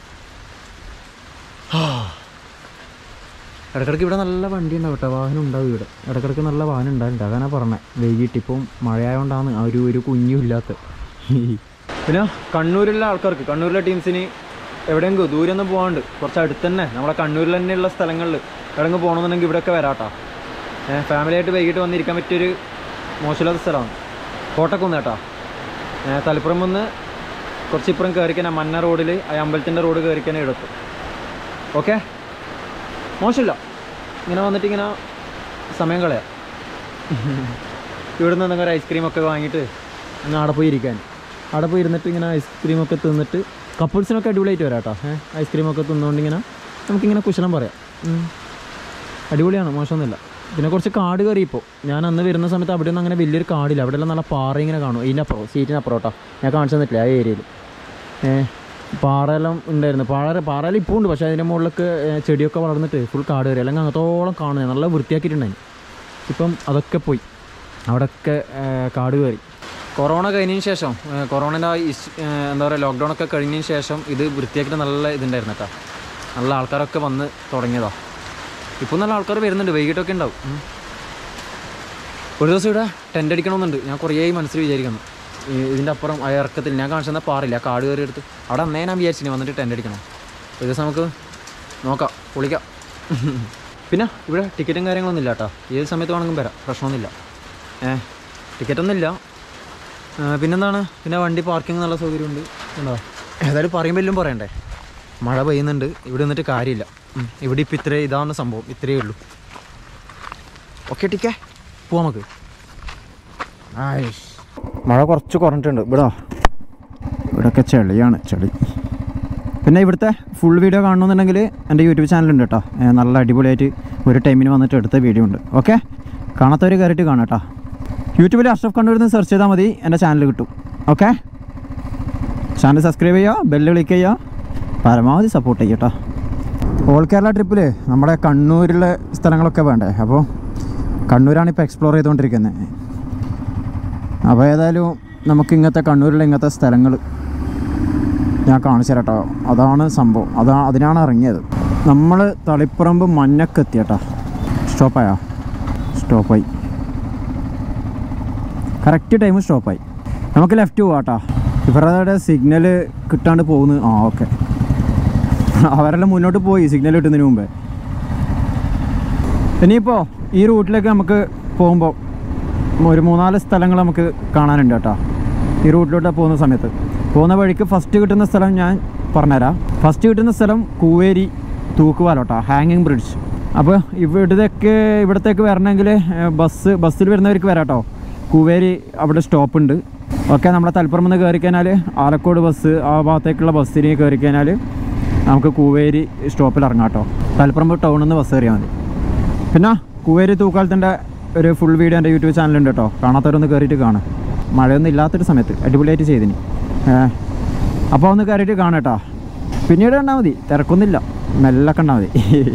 ഇടക്കിടക്ക് ഇവിടെ നല്ല വണ്ടി ഉണ്ടാവും കേട്ടോ വാഹനം ഉണ്ടാവും ഇവിടെ ഇടക്കിടക്ക് നല്ല വാഹനം ഉണ്ടാവില്ല അതാണ് പറഞ്ഞത് വൈകിട്ട് ഇപ്പം മഴയായതുകൊണ്ടാണ് ആ ഒരു ഒരു കുഞ്ഞും ഇല്ലാത്ത പിന്നെ കണ്ണൂരിലെ ആൾക്കാർക്ക് കണ്ണൂരിലെ ടീംസിന് എവിടെയെങ്കിലും ദൂരെ ഒന്നും പോകാണ്ട് കുറച്ച് അടുത്ത് തന്നെ നമ്മുടെ കണ്ണൂരിൽ തന്നെയുള്ള സ്ഥലങ്ങളിൽ എവിടെയെങ്കിലും പോകണമെന്നുണ്ടെങ്കിൽ ഇവിടെയൊക്കെ വരാട്ടോ ഏഹ് ഫാമിലിയായിട്ട് വൈകിട്ട് വന്നിരിക്കാൻ പറ്റിയൊരു മോശമില്ലാത്ത സ്ഥലമാണ് കോട്ടക്കുന്ന് കേട്ടോ ഏഹ് തലപ്പുറം വന്ന് കുറച്ച് ഇപ്പുറം കയറിക്കാൻ മന്ന റോഡിൽ ആ അമ്പലത്തിൻ്റെ റോഡ് കയറിക്കാൻ എടുത്തു ഓക്കെ മോശമില്ല ഇങ്ങനെ വന്നിട്ട് ഇങ്ങനെ സമയം കളയാം ഇവിടുന്ന് എന്തെങ്കിലും ഒരു ഐസ്ക്രീമൊക്കെ വാങ്ങിയിട്ട് അങ്ങ് അവിടെ പോയി ഇരിക്കാൻ അവിടെ പോയി ഇരുന്നിട്ട് ഇങ്ങനെ ഐസ്ക്രീമൊക്കെ തിന്നിട്ട് കപ്പിൾസിനൊക്കെ അടിപൊളിയായിട്ട് വരാം കേട്ടോ ഏഹ് ഐസ്ക്രീമൊക്കെ തിന്നുകൊണ്ട് ഇങ്ങനെ നമുക്കിങ്ങനെ കുശലം പറയാം ഉം. അടിപൊളിയാണ് മോശമൊന്നുമില്ല പിന്നെ കുറച്ച് കാട് കയറി ഇപ്പോൾ ഞാൻ അന്ന് വരുന്ന സമയത്ത് അവിടെ ഒന്നും അങ്ങനെ വലിയൊരു കാടില്ല അവിടെ എല്ലാം നല്ല പാറ ഇങ്ങനെ കാണും ഇതിൻ്റെ അപ്പുറം സീറ്റിന് അപ്പുറം കേട്ടോ ഞാൻ കാണിച്ചു തന്നിട്ടില്ല ആ ഏരിയയിൽ ഏഹ് പാറയെല്ലാം ഉണ്ടായിരുന്നു പാറ പാറയിൽ ഇപ്പോൾ ഉണ്ട് പക്ഷേ അതിൻ്റെ മുകളിലൊക്കെ ഏഹ്, ചെടിയൊക്കെ വളർന്നിട്ട് ഫുൾ കാട് കയറി അല്ലെങ്കിൽ അങ്ങത്തോളം കാണുന്നത് നല്ല വൃത്തിയാക്കിയിട്ടുണ്ടായി ഇപ്പം അതൊക്കെ പോയി അവിടെയൊക്കെ ഏഹ്, കാട് കയറി കൊറോണ കഴിഞ്ഞതിന് ശേഷം ഏഹ്, കൊറോണൻ്റെ ആ ഇസ് ഏഹ്, എന്താ പറയുക ലോക്ക്ഡൗൺ ഒക്കെ കഴിഞ്ഞതിന് ശേഷം ഇത് വൃത്തിയാക്കിയിട്ട് നല്ല ഇതുണ്ടായിരുന്നു കേട്ടോ നല്ല ആൾക്കാരൊക്കെ വന്ന് തുടങ്ങിയതാണ് ഇപ്പം നല്ല ആൾക്കാർ വരുന്നുണ്ട് വൈകിട്ടൊക്കെ ഉണ്ടാവും ഉം. ഒരു ദിവസം ഇവിടെ ടെൻ്റ് അടിക്കണമെന്നുണ്ട് ഞാൻ കുറേ മനസ്സിൽ വിചാരിക്കുന്നു ഈ ഇതിൻ്റെ അപ്പുറം ആ ഇറക്കത്തിൽ ഞാൻ കാണിച്ചെന്നാൽ പാറില്ല ആ കാട് കയറി എടുത്ത് അവിടെ അന്നേ ഞാൻ വിചാരിച്ചിന് വന്നിട്ട് ടെൻ്റ് അടിക്കണം ഒരു ദിവസം നമുക്ക് നോക്കാം പൊളിക്കാം പിന്നെ ഇവിടെ ടിക്കറ്റും കാര്യങ്ങളൊന്നും ഇല്ല കേട്ടോ ഏത് സമയത്ത് വേണമെങ്കിലും വരാം പ്രശ്നമൊന്നുമില്ല ഏ ടിക്കറ്റൊന്നുമില്ല ആ, പിന്നെന്താണ് പിന്നെ വണ്ടി പാർക്കിംഗ് നല്ല സൗകര്യമുണ്ട് ഉണ്ടോ ഏതായാലും പറയുമ്പോൾ എല്ലാം പറയണ്ടേ മഴ പെയ്യുന്നുണ്ട് ഇവിടെ നിന്നിട്ട് കാര്യമില്ല ഉം. ഇവിടെ ഇപ്പം ഇത്രേ ഇതാണ് സംഭവം ഇത്രയേ ഉള്ളൂ ഓക്കെ ടിക്കേ പോവാം നമുക്ക് മഴ കുറച്ച് കുറഞ്ഞിട്ടുണ്ട് ഇവിടെ ഇവിടെയൊക്കെ ചെളിയാണ് ചെളി പിന്നെ ഇവിടുത്തെ ഫുൾ വീഡിയോ കാണണമെന്നുണ്ടെങ്കിൽ എൻ്റെ യൂട്യൂബ് ചാനലുണ്ട് കേട്ടോ ഏ, നല്ല അടിപൊളിയായിട്ട് ഒരു ടൈമിന് വന്നിട്ട് എടുത്ത വീഡിയോ ഉണ്ട് ഓക്കെ കാണാത്തവർ കയറിയിട്ട് കാണാം കേട്ടോ യൂട്യൂബിൽ അഷ്റഫ് കണ്ണൂരിൽ നിന്ന് സെർച്ച് ചെയ്താൽ മതി എൻ്റെ ചാനൽ കിട്ടും ഓക്കെ ചാനൽ സബ്സ്ക്രൈബ് ചെയ്യുക ബെല്ല് ക്ലിക്ക് ചെയ്യുക പരമാവധി സപ്പോർട്ട് ചെയ്യുക കേട്ടോ ഓൾ കേരള ട്രിപ്പിൽ നമ്മുടെ കണ്ണൂരിലെ സ്ഥലങ്ങളൊക്കെ വേണ്ടേ അപ്പോൾ കണ്ണൂരാണ് ഇപ്പോൾ എക്സ്പ്ലോർ ചെയ്തുകൊണ്ടിരിക്കുന്നത് അപ്പോൾ ഏതായാലും നമുക്ക് ഇങ്ങനത്തെ കണ്ണൂരിലെ ഇങ്ങനത്തെ സ്ഥലങ്ങൾ ഞാൻ കാണിച്ചു തരാം കേട്ടോ അതാണ് സംഭവം അതാ അതിനാണ് ഇറങ്ങിയത് നമ്മൾ തളിപ്പറമ്പ് മഞ്ഞക്ക് എത്തിയട്ടോ സ്റ്റോപ്പായോ സ്റ്റോപ്പായി കറക്റ്റ് ടൈം സ്റ്റോപ്പായി നമുക്ക് ലെഫ്റ്റ് പോവാം കേട്ടോ ഇവരുടെ സിഗ്നൽ കിട്ടാണ്ട് പോകുന്നു ആ ഓക്കെ അവരെല്ലാം മുന്നോട്ട് പോയി സിഗ്നൽ കിട്ടുന്നതിന് മുമ്പേ ഇനിയിപ്പോൾ ഈ റൂട്ടിലേക്ക് നമുക്ക് പോകുമ്പോൾ ഒരു മൂന്നാല് സ്ഥലങ്ങൾ നമുക്ക് കാണാനുണ്ട് കേട്ടോ ഈ റൂട്ടിലോട്ട് പോകുന്ന സമയത്ത് പോകുന്ന വഴിക്ക് ഫസ്റ്റ് കിട്ടുന്ന സ്ഥലം ഞാൻ പറഞ്ഞുതരാം ഫസ്റ്റ് കിട്ടുന്ന സ്ഥലം കൂവേരി തൂക്കുപാലോട്ടോ ഹാങ്ങിങ് ബ്രിഡ്ജ് അപ്പോൾ ഇവിടത്തേക്ക് ഇവിടത്തേക്ക് വരണമെങ്കിൽ ഏഹ്, ബസ് ബസ്സിൽ വരുന്നവർക്ക് വരാം കേട്ടോ കൂവേരി അവിടെ സ്റ്റോപ്പ് ഉണ്ട് ഓക്കെ നമ്മളെ തലപ്പുറം നിന്ന് കയറി കഴിഞ്ഞാൽ ആലക്കോട് ബസ് ആ ഭാഗത്തേക്കുള്ള ബസ്സിന് കയറി കഴിഞ്ഞാൽ നമുക്ക് കൂവേരി സ്റ്റോപ്പിൽ ഇറങ്ങാം കേട്ടോ തലപ്പുറം ടൗണിൽ നിന്ന് ബസ് കയറിയാൽ മതി പിന്നെ കൂവേരി തൂക്കാലത്തിൻ്റെ ഒരു ഫുൾ വീഡിയോ എൻ്റെ യൂട്യൂബ് ചാനലുണ്ട് കേട്ടോ കാണാത്തവരൊന്ന് കയറിയിട്ട് കാണും മഴയൊന്നും ഇല്ലാത്തൊരു സമയത്ത് അടിപൊളിയായിട്ട് ചെയ്തിന് ഏഹ് അപ്പോൾ ഒന്ന് കയറിയിട്ട് കാണാം കേട്ടോ പിന്നീട് കണ്ടാൽ മതി തിരക്കൊന്നുമില്ല മെല്ലെ കണ്ടാൽ മതി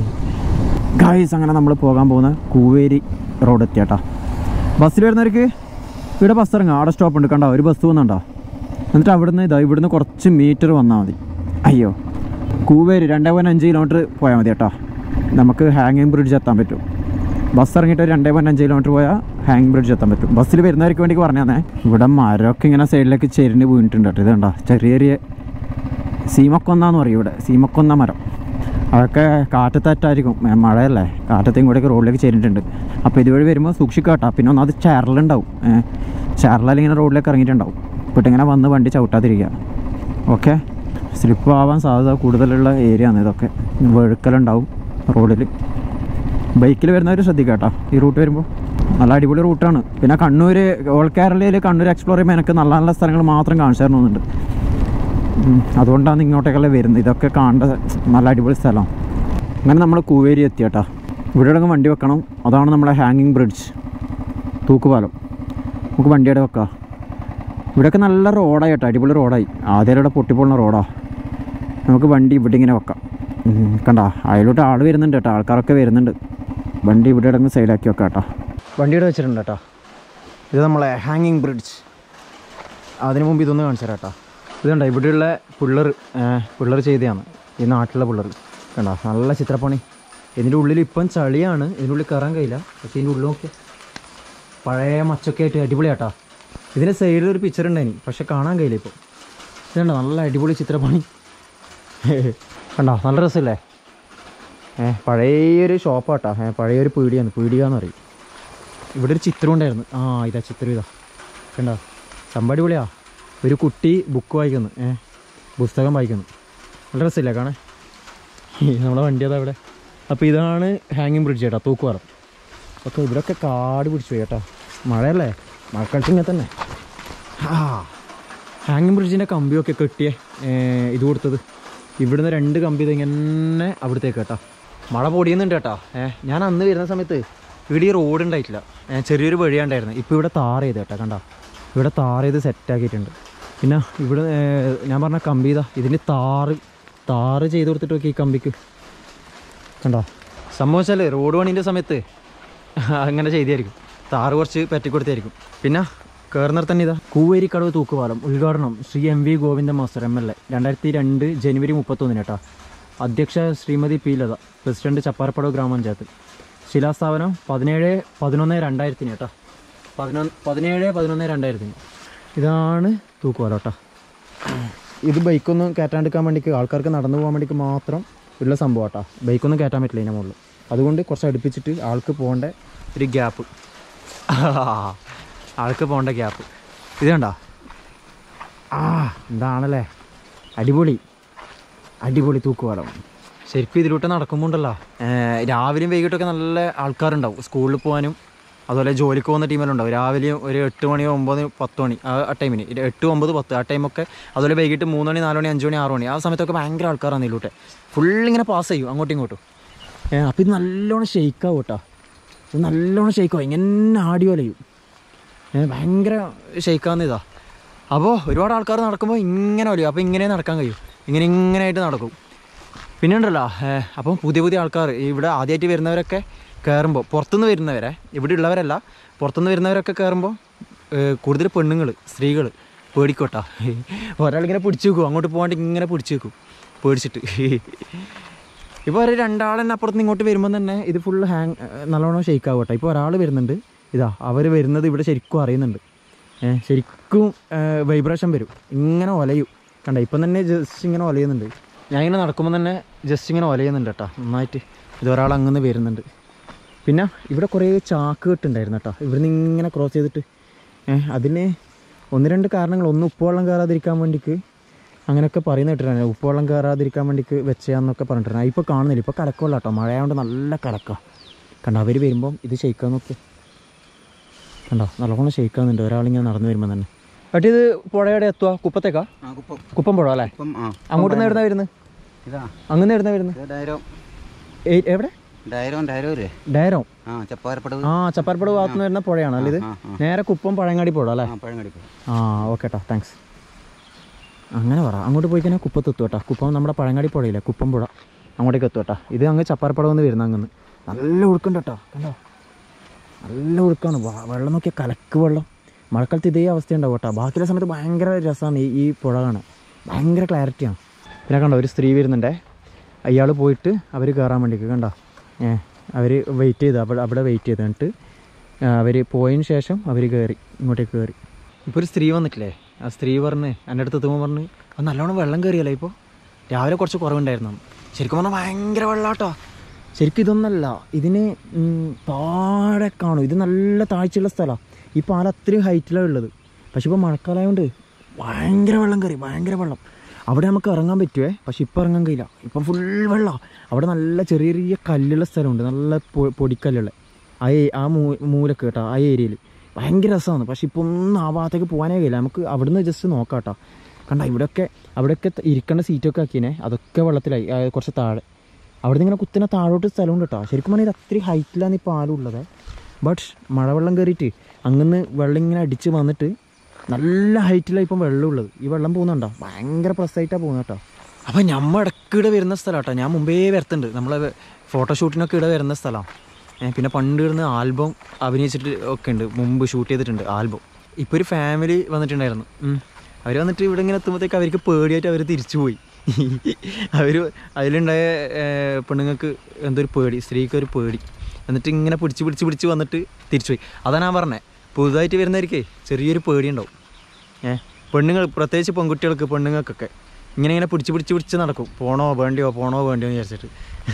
ഗായ്സ് അങ്ങനെ നമ്മൾ പോകാൻ പോകുന്ന കൂവേരി റോഡ് എത്തിയാട്ടാ ബസ്സിൽ വരുന്നവർക്ക് ഇവിടെ ബസ് ഇറങ്ങാം അവിടെ സ്റ്റോപ്പ് ഉണ്ട് കണ്ടോ ഒരു ബസ് പോകുന്നുണ്ടോ എന്നിട്ട് അവിടുന്ന് ഇതാ ഇവിടുന്ന് കുറച്ച് മീറ്റർ വന്നാൽ മതി അയ്യോ കൂവേരി രണ്ടേ പോയിൻറ്റ് അഞ്ച് കിലോമീറ്റർ പോയാൽ മതി കേട്ടോ നമുക്ക് ഹാങ്ങിങ് ബ്രിഡ്ജ് എത്താൻ പറ്റും ബസ് ഇറങ്ങിയിട്ട് ഒരു രണ്ടേ പോയിൻറ്റ് അഞ്ച് കിലോമീറ്റർ പോയാൽ ഹാങ്ങിങ് ബ്രിഡ്ജ് എത്താൻ പറ്റും ബസ്സിൽ വരുന്നവർക്ക് വേണ്ടി പറഞ്ഞേ ഇവിടെ മരമൊക്കെ ഇങ്ങനെ സൈഡിലേക്ക് ചെരിഞ്ഞ് വീണിട്ടുണ്ട് കേട്ടോ ഇതുണ്ടോ ചെറിയ ചെറിയ സീമക്കൊന്നാന്ന് പറയും ഇവിടെ സീമക്കൊന്ന മരം അതൊക്കെ കാറ്റത്തായിരിക്കും ഏ, മഴയല്ലേ കാറ്റത്തെയും കൂടെയൊക്കെ റോഡിലേക്ക് ചെരിഞ്ഞിട്ടുണ്ട് അപ്പോൾ ഇതുവഴി വരുമ്പോൾ സൂക്ഷിക്കാട്ടോ പിന്നെ ഒന്നാമത് ചാരലുണ്ടാവും ചാരലാൽ ഇങ്ങനെ റോഡിലേക്ക് ഇറങ്ങിയിട്ടുണ്ടാവും ഇപ്പോൾ ഇങ്ങനെ വന്ന് വണ്ടി ചവിട്ടാതിരിക്കുക ഓക്കെ സ്ലിപ്പ് ആവാൻ സാധ്യത കൂടുതലുള്ള ഏരിയ ആണ് ഇതൊക്കെ വഴുക്കലുണ്ടാവും റോഡിൽ ബൈക്കിൽ വരുന്നവർ ശ്രദ്ധിക്കുക കേട്ടോ ഈ റൂട്ട് വരുമ്പോൾ നല്ല അടിപൊളി റൂട്ടാണ് പിന്നെ കണ്ണൂർ ഓൾ കേരളയിൽ കണ്ണൂർ എക്സ്പ്ലോർ ചെയ്യുമ്പോൾ എനിക്ക് നല്ല നല്ല സ്ഥലങ്ങൾ മാത്രം കാണിച്ചു തരണമെന്നുണ്ട് ഉം, അതുകൊണ്ടാണ് ഇങ്ങോട്ടേക്കല്ലേ വരുന്നത് ഇതൊക്കെ കാണേണ്ട നല്ല അടിപൊളി സ്ഥലമാണ് അങ്ങനെ നമ്മൾ കൂവേരി എത്തിയട്ടാ ഇവിടെ ഇടങ്ങ് വണ്ടി വെക്കണം അതാണ് നമ്മളെ ഹാങ്ങിങ് ബ്രിഡ്ജ് തൂക്കുപാലം നമുക്ക് വണ്ടിയുടെ വെക്കാം ഇവിടെയൊക്കെ നല്ല റോഡായി കേട്ടോ അടിപൊളി റോഡായി ആദ്യം ഇവിടെ പൊട്ടിപ്പോളുന്ന റോഡാ നമുക്ക് വണ്ടി ഇവിടെ ഇങ്ങനെ വെക്കാം ഉം, കണ്ടോ അതിലോട്ട് ആൾ വരുന്നുണ്ട് കേട്ടോ ആൾക്കാരൊക്കെ വരുന്നുണ്ട് വണ്ടി ഇവിടെ ഇടങ്ങ് സൈഡാക്കി വെക്കാം കേട്ടോ വണ്ടിയുടെ വെച്ചിട്ടുണ്ട് കേട്ടോ ഇത് നമ്മളെ ഹാങ്ങിങ് ബ്രിഡ്ജ് അതിന് മുമ്പ് ഇതൊന്ന് കാണിച്ചു തരാം കേട്ടോ ഇതുണ്ടോ ഇവിടെയുള്ള പിള്ളർ പിള്ളർ ചെയ്തതാണ് ഈ നാട്ടിലെ പിള്ളർ കണ്ടോ നല്ല ചിത്രപ്പണി ഇതിൻ്റെ ഉള്ളിൽ ഇപ്പം ചളിയാണ് ഇതിൻ്റെ ഉള്ളിൽ കയറാൻ കഴിയില്ല പക്ഷേ ഇതിൻ്റെ ഉള്ളിൽ നോക്കി പഴയ മച്ചൊക്കെ ആയിട്ട് അടിപൊളിയാട്ടാ ഇതിൻ്റെ സൈഡിൽ ഒരു പിക്ചർ ഉണ്ടായിനി പക്ഷെ കാണാൻ കഴിയില്ല ഇപ്പോൾ ഇതുണ്ടോ നല്ല അടിപൊളി ചിത്രപ്പണി കണ്ടോ നല്ല രസമല്ലേ ഏ പഴയൊരു ഷോപ്പാട്ടാ ഏ പഴയൊരു പീടിയാണ് പീടികാന്ന് പറയും ഇവിടെ ഒരു ചിത്രം ഉണ്ടായിരുന്നു ആ ഇതാ ചിത്രം ഇതാ കണ്ടോ സംഭവം അടിപൊളിയാ ഒരു കുട്ടി ബുക്ക് വായിക്കുന്നു ഏ പുസ്തകം വായിക്കുന്നു നല്ല രസമില്ലേ കാണാൻ നമ്മുടെ വണ്ടി അതാ ഇവിടെ അപ്പോൾ ഇതാണ് ഹാങ്ങിങ് ബ്രിഡ്ജ് ചേട്ടാ തൂക്കുപാലം ഓക്കെ ഇവിടെയൊക്കെ കാട് പിടിച്ചു പോയി കേട്ടോ മഴയല്ലേ മഴക്കാലത്ത് ഇങ്ങനെ തന്നെ ആ ഹാങ്ങിങ് ബ്രിഡ്ജിൻ്റെ കമ്പിയൊക്കെ കെട്ടിയ ഇത് കൊടുത്തത് ഇവിടുന്ന് രണ്ട് കമ്പി ഇതിങ്ങനെ അവിടത്തേക്ക് കേട്ടോ മഴ പൊടിയുന്നുണ്ട് കേട്ടോ ഏ ഞാൻ അന്ന് വരുന്ന സമയത്ത് ഇവിടെ ഈ റോഡ് ഉണ്ടായിട്ടില്ല ഏ, ചെറിയൊരു വഴിയുണ്ടായിരുന്നു ഇപ്പോൾ ഇവിടെ താർ ചെയ്ത് കേട്ടോ കണ്ടോ ഇവിടെ താർ ചെയ്ത് സെറ്റാക്കിയിട്ടുണ്ട് പിന്നെ ഇവിടെ ഏ, ഞാൻ പറഞ്ഞ കമ്പി ഇതാ ഇതിന് താറ് താറ് ചെയ്ത് കൊടുത്തിട്ട് നോക്കി ഈ കമ്പിക്ക് കണ്ടോ സംഭവം വെച്ചാൽ റോഡ് പണീൻ്റെ സമയത്ത് അങ്ങനെ ചെയ്തായിരിക്കും താറ് കുറച്ച് പറ്റിക്കൊടുത്തായിരിക്കും പിന്നെ കയറുന്നിടത്ത് തന്നെ ഇതാ കൂവേരിക്കടവ് തൂക്കുപാലം ഉദ്ഘാടനം Shri M V Govinda master M L A രണ്ടായിരത്തി രണ്ട് ജനുവരി മുപ്പത്തൊന്നിന് കേട്ടോ അധ്യക്ഷ ശ്രീമതി പി ലത പ്രസിഡന്റ് ചപ്പാരപ്പടവ് ഗ്രാമപഞ്ചായത്ത് ശിലാസ്ഥാപനം പതിനേഴ് പതിനൊന്ന് രണ്ടായിരത്തിന് കേട്ടോ പതിനൊന്ന് പതിനേഴ് പതിനൊന്ന് രണ്ടായിരത്തിന് ഇതാണ് തൂക്കുപാലം കേട്ടോ ഇത് ബൈക്കൊന്നും കയറ്റാണ്ടിരിക്കാൻ വേണ്ടിക്ക് ആൾക്കാർക്ക് നടന്നു പോകാൻ വേണ്ടിക്ക് മാത്രം ഉള്ള സംഭവം കേട്ടോ ബൈക്കൊന്നും കയറ്റാൻ പറ്റില്ല ഇതിൻ്റെ മുകളിൽ അതുകൊണ്ട് കുറച്ച് അടുപ്പിച്ചിട്ട് ആൾക്ക് പോകേണ്ട ഒരു ഗ്യാപ്പ് ആൾക്ക് പോകേണ്ട ഗ്യാപ്പ് ഇത് കണ്ടോ ആ എന്താണല്ലേ അടിപൊളി അടിപൊളി തൂക്കുപാലം ശരിക്കും ഇതിലൂടെ നടക്കുമ്പോണ്ടല്ലോ രാവിലെയും വൈകിട്ടൊക്കെ നല്ല ആൾക്കാരുണ്ടാവും സ്കൂളിൽ പോകാനും അതുപോലെ ജോലിക്ക് പോകുന്ന ടീമെല്ലാം രാവിലെയും ഒരു എട്ട് മണി ഒമ്പത് പത്ത് മണി ആ ആ ടൈമിന് ഒരു എട്ട് ഒമ്പത് പത്ത് ആ ടൈമൊക്കെ അതുപോലെ വൈകിട്ട് മൂന്ന് മണി നാല് മണി അഞ്ച് മണി ആറ് മണി ആ സമയത്തൊക്കെ ഭയങ്കര ആൾക്കാരാണ് ഇതിലൂടെ ഫുള്ളിങ്ങനെ പാസ് ചെയ്യും അങ്ങോട്ടും ഇങ്ങോട്ടും ഏ അപ്പോൾ ഇത് നല്ലോണം ഷെയ്ക്കാവും കേട്ടോ ഇത് നല്ലോണം ഷെയ്ക്കാവും ഇങ്ങനെ ആടി വലയും ഏ ഭയങ്കര ഷെയ്ക്കാവുന്ന ഇതാ അപ്പോൾ ഒരുപാട് ആൾക്കാർ നടക്കുമ്പോൾ ഇങ്ങനെ വലിയും അപ്പോൾ ഇങ്ങനെ നടക്കാൻ കഴിയും ഇങ്ങനെ ഇങ്ങനെ ആയിട്ട് നടക്കും പിന്നെ ഉണ്ടല്ലോ ഏഹ് അപ്പം പുതിയ പുതിയ ആൾക്കാർ ഇവിടെ ആദ്യമായിട്ട് വരുന്നവരൊക്കെ കയറുമ്പോൾ പുറത്തുനിന്ന് വരുന്നവരെ ഇവിടെ ഉള്ളവരല്ല പുറത്തുനിന്ന് വരുന്നവരൊക്കെ കയറുമ്പോൾ കൂടുതൽ പെണ്ണുങ്ങൾ സ്ത്രീകൾ പേടിക്കോട്ടാ ഒരാളിങ്ങനെ പിടിച്ചു വെക്കും അങ്ങോട്ട് പോകാണ്ട് ഇങ്ങനെ പിടിച്ചു വെക്കും പേടിച്ചിട്ട് ഇപ്പോൾ ഒരു രണ്ടാളെന്നെ അപ്പുറത്ത് നിന്ന് ഇങ്ങോട്ട് വരുമ്പോൾ തന്നെ ഇത് ഫുൾ ഹാങ് നല്ലോണം ഷെയ്ക്ക് ആവട്ടെ ഇപ്പോൾ ഒരാൾ വരുന്നുണ്ട് ഇതാ അവർ വരുന്നത് ഇവിടെ ശരിക്കും അറിയുന്നുണ്ട് ഏ, ശരിക്കും വൈബ്രേഷൻ വരും ഇങ്ങനെ ഒലയും കണ്ട ഇപ്പം തന്നെ ജസ്റ്റ് ഇങ്ങനെ ഒലയുന്നുണ്ട് ഞാൻ ഇങ്ങനെ നടക്കുമ്പോൾ തന്നെ ജസ്റ്റ് ഇങ്ങനെ ഒലയുന്നുണ്ട് കേട്ടോ നന്നായിട്ട് ഇതൊരാൾ അങ്ങനെ വരുന്നുണ്ട് പിന്നെ ഇവിടെ കുറേ ചാക്ക് കെട്ടുണ്ടായിരുന്നു കേട്ടോ ഇവിടുന്ന് ഇങ്ങനെ ക്രോസ് ചെയ്തിട്ട് ഏഹ് അതിന് ഒന്ന് രണ്ട് കാരണങ്ങൾ ഒന്ന് ഉപ്പുവെള്ളം കയറാതിരിക്കാൻ വേണ്ടിക്ക് അങ്ങനെയൊക്കെ പറയുന്ന കേട്ടിട്ടാണ് ഉപ്പുവെള്ളം കയറാതിരിക്കാൻ വേണ്ടിക്ക് വെച്ചാന്നൊക്കെ പറഞ്ഞിട്ടുണ്ട് ഇപ്പോൾ കാണുന്നില്ല ഇപ്പോൾ കലക്കമല്ല കേട്ടോ മഴയായതുകൊണ്ട് നല്ല കലക്ക കണ്ട അവർ വരുമ്പം ഇത് ഷെയ്ക്കാൻ നോക്കി കണ്ടോ നല്ലോണം ഷെയ്ക്കാന്നുണ്ട് ഒരാളിങ്ങനെ നടന്നു വരുമ്പോൾ തന്നെ ഏട്ടാ ഇത് പുഴയുടെ എത്തുക കുപ്പത്തേക്കാ ആ കുപ്പം കുപ്പം പുഴ അല്ലേ കുപ്പം ആ അങ്ങോട്ട് നിന്ന് എവിടുന്ന വരുന്നത് ഇതാ അങ്ങനെ എവിടുന്ന വരുന്നത് ഇത് ഡയറോ ഏ- എവിടെ ഡയറോ ഡയറോ ഇല്ലേ ഡയറോ ആ ചപ്പാരപ്പടവ് ആ ചപ്പാരപ്പട ഭാഗത്ത് നിന്ന് വരുന്ന പുഴയാണ് അല്ലേ ഇത് ആ ആ നേരെ കുപ്പം പഴങ്ങാടി പുഴ അല്ലേ ആ പഴങ്ങടി പുഴ ആ ഓക്കെ കേട്ടോ താങ്ക്സ് അങ്ങനെ പറ അങ്ങോട്ട് പോയി കഴിഞ്ഞാൽ കുപ്പത്ത് എത്തും കേട്ടോ കുപ്പം നമ്മുടെ പഴങ്ങാടി പുഴയില്ലേ കുപ്പം പുഴ അങ്ങോട്ടേക്ക് എത്തും കേട്ടോ ഇത് അങ്ങ് ചപ്പാരപ്പടം എന്ന് വരുന്ന അങ്ങ് നല്ല ഒഴുക്കുണ്ട് കേട്ടോ കണ്ടോ നല്ല ഒഴുക്കാണ് വ- വെള്ളം നോക്കിയാൽ കലക്ക് വെള്ളം മഴക്കാലത്ത് ഇതേ അവസ്ഥ ഉണ്ടാവും കേട്ടോ ബാക്കിയുള്ള സമയത്ത് ഭയങ്കര രസമാണ് ഈ ഈ പുഴ കാണാൻ ഭയങ്കര ക്ലാരിറ്റിയാണ് പിന്നെ കണ്ടോ ഒരു സ്ത്രീ വരുന്നുണ്ടേ അയാൾ പോയിട്ട് അവർ കയറാൻ വേണ്ടിക്ക് കണ്ടോ ഏ അവർ വെയിറ്റ് ചെയ്ത് അവിടെ അവിടെ വെയിറ്റ് ചെയ്ത് എന്നിട്ട് അവർ പോയതിന് ശേഷം അവർ കയറി ഇങ്ങോട്ടേക്ക് കയറി ഇപ്പോൾ ഒരു സ്ത്രീ വന്നിട്ടില്ലേ ആ സ്ത്രീ പറഞ്ഞ് എൻ്റെ അടുത്ത് എത്തുമ്പോൾ പറഞ്ഞ് അത് നല്ലോണം വെള്ളം കയറിയല്ലേ ഇപ്പോൾ രാവിലെ കുറച്ച് കുറവുണ്ടായിരുന്നു ശരിക്കും പറഞ്ഞാൽ ഭയങ്കര വെള്ളാട്ടോ ശരിക്കും ഇതൊന്നല്ല ഇതിന് ഉം, താഴെ കാണും ഇത് നല്ല താഴ്ചയുള്ള സ്ഥലമാണ് ഈ പാലം അത്രയും ഹൈറ്റിലാണ് ഉള്ളത് പക്ഷെ ഇപ്പോൾ മഴക്കാലമായതുകൊണ്ട് ഭയങ്കര വെള്ളം കയറി ഭയങ്കര വെള്ളം അവിടെ നമുക്ക് ഇറങ്ങാൻ പറ്റുമേ പക്ഷെ ഇപ്പോൾ ഇറങ്ങാൻ കഴിയില്ല ഇപ്പം ഫുൾ വെള്ളമാണ് അവിടെ നല്ല ചെറിയ ചെറിയ കല്ലുള്ള സ്ഥലമുണ്ട് നല്ല പൊ- പൊടിക്കല്ലുള്ള ആ ഏ- ആ മൂ മൂലക്ക് കേട്ടോ ആ ഏരിയയിൽ ഭയങ്കര രസമാണ് പക്ഷെ ഇപ്പോൾ ഒന്നും ആ ഭാഗത്തേക്ക് പോകാനേ കഴിയില്ല നമുക്ക് അവിടുന്ന് ജസ്റ്റ് നോക്കാം കേട്ടോ കണ്ട ഇവിടെയൊക്കെ അവിടെയൊക്കെ ത- ഇരിക്കേണ്ട സീറ്റൊക്കെ ആക്കിയേ അതൊക്കെ വെള്ളത്തിലായി ആ, കുറച്ച് താഴെ അവിടെ നിന്ന് ഇങ്ങനെ കുത്തിനെ താഴോട്ട് സ്ഥലമുണ്ട് കേട്ടോ ശരിക്കും പറഞ്ഞാൽ ഇത് അത്രയും ഹൈറ്റിലാണ് ഈ പാലുള്ളത് ബട്ട് മഴവെള്ളം കയറിയിട്ട് അങ്ങനെ വെള്ളം ഇങ്ങനെ അടിച്ച് വന്നിട്ട് നല്ല ഹൈറ്റിലാണ് ഇപ്പം വെള്ളമുള്ളത് ഈ വെള്ളം പോകുന്നുണ്ടോ ഭയങ്കര പ്രസ്സായിട്ടാണ് പോകുന്നത് കേട്ടോ അപ്പം ഞമ്മ ഇടയ്ക്ക് ഇവിടെ വരുന്ന സ്ഥലം കേട്ടോ ഞാൻ മുമ്പേ വരത്തുണ്ട് നമ്മളെ ഫോട്ടോഷൂട്ടിനൊക്കെ ഇവിടെ വരുന്ന സ്ഥലമാണ് പിന്നെ പണ്ട് വരുന്ന ആൽബം അഭിനയിച്ചിട്ട് ഒക്കെ ഉണ്ട് മുമ്പ് ഷൂട്ട് ചെയ്തിട്ടുണ്ട് ആൽബം ഇപ്പോൾ ഒരു ഫാമിലി വന്നിട്ടുണ്ടായിരുന്നു അവർ വന്നിട്ട് ഇവിടെ ഇങ്ങനെ എത്തുമ്പോഴത്തേക്ക് അവർക്ക് പേടിയായിട്ട് അവർ തിരിച്ചു പോയി അവർ അതിലുണ്ടായ ഏർ, പെണ്ണുങ്ങൾക്ക് എന്തൊരു പേടി സ്ത്രീക്ക് ഒരു പേടി എന്നിട്ട് ഇങ്ങനെ പിടിച്ച് പിടിച്ച് പിടിച്ച് വന്നിട്ട് തിരിച്ചു പോയി അതാണ് ഞാൻ പറഞ്ഞത് പുതുതായിട്ട് വരുന്നവർക്ക് ചെറിയൊരു പേടി ഉണ്ടാവും ഏഹ് പെണ്ണുങ്ങൾ പ്രത്യേകിച്ച് പെൺകുട്ടികൾക്ക് പെണ്ണുങ്ങൾക്കൊക്കെ ഇങ്ങനെ ഇങ്ങനെ പിടിച്ച് പിടിച്ച് പിടിച്ച് നടക്കും പോണോ വേണ്ടിയോ പോണോ വേണ്ടിയോ എന്ന് വിചാരിച്ചിട്ട്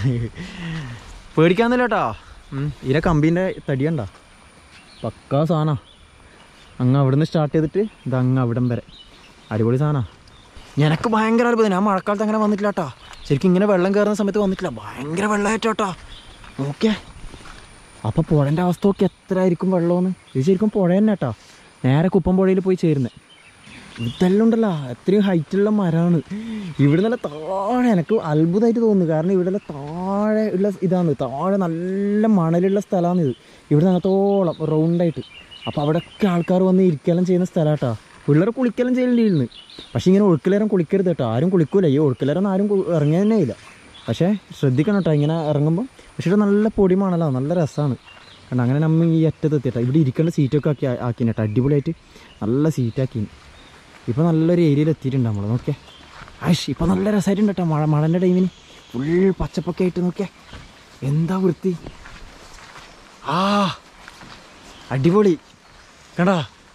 പേടിക്കാന്നില്ല കേട്ടോ ഇതിലെ കമ്പീൻ്റെ തടിയണ്ട പക്കാ സാധന അങ്ങ് അവിടുന്ന് സ്റ്റാർട്ട് ചെയ്തിട്ട് ഇത് അങ്ങ് അവിടം വരെ അടിപൊളി സാധന എനിക്ക് ഭയങ്കര അത്ഭുതം ഞാൻ മഴക്കാലത്ത് അങ്ങനെ വന്നിട്ടില്ല കേട്ടോ ശരിക്കും ഇങ്ങനെ വെള്ളം കയറുന്ന സമയത്ത് വന്നിട്ടില്ല ഭയങ്കര വെള്ളമായിട്ടോ കേട്ടോ നോക്കിയേ അപ്പോൾ പുഴൻ്റെ അവസ്ഥ നോക്കി എത്ര ആയിരിക്കും വെള്ളമെന്ന് ഇത് ശരിക്കും പുഴ തന്നെ കേട്ടോ നേരെ കുപ്പം പുഴയിൽ പോയി ചേരുന്നത് ഇതെല്ലാം ഉണ്ടല്ലോ എത്രയും ഹൈറ്റുള്ള മരമാണ് ഇവിടെ നല്ല താഴെ എനിക്ക് അത്ഭുതമായിട്ട് തോന്നുന്നു കാരണം ഇവിടെ താഴെ ഉള്ള ഇതാണ് താഴെ നല്ല മണലുള്ള സ്ഥലമാണ് ഇത് ഇവിടെ നകത്തോളം റൗണ്ടായിട്ട് അപ്പോൾ അവിടെയൊക്കെ ആൾക്കാർ വന്ന് ഇരിക്കലും ചെയ്യുന്ന സ്ഥലം കേട്ടോ പിള്ളേർ കുളിക്കലും ചെയ്യലിരുന്ന് പക്ഷേ ഇങ്ങനെ ഒഴുക്കിലേരം കുളിക്കരുത് കേട്ടോ ആരും കുളിക്കൂല ഈ ഒഴുക്കിലേരം ആരും കു- ഇറങ്ങിയ തന്നെ ഇല്ല പക്ഷേ ശ്രദ്ധിക്കണം കേട്ടോ ഇങ്ങനെ ഇറങ്ങുമ്പോൾ പക്ഷേ ഇവിടെ നല്ല പൊടി മണലോ നല്ല രസമാണ് കണ്ടോ അങ്ങനെ നമ്മൾ ഈ അറ്റത്ത് എത്തിയിട്ടോ ഇവിടെ ഇരിക്കേണ്ട സീറ്റൊക്കെ ആക്കി ആക്കിന് കേട്ടോ അടിപൊളിയായിട്ട് നല്ല സീറ്റാക്കിന് ഇപ്പോൾ നല്ലൊരു ഏരിയയിൽ എത്തിയിട്ടുണ്ട് നമ്മൾ നോക്കിയേ ആയിഷ് ഇപ്പോൾ നല്ല രസമായിട്ടുണ്ട് കേട്ടോ മഴ മഴൻ്റെ ടൈമിന് ഫുൾ പച്ചപ്പൊക്കെ ആയിട്ട് നോക്കിയേ എന്താ വൃത്തി ആ അടിപൊളി കണ്ടാ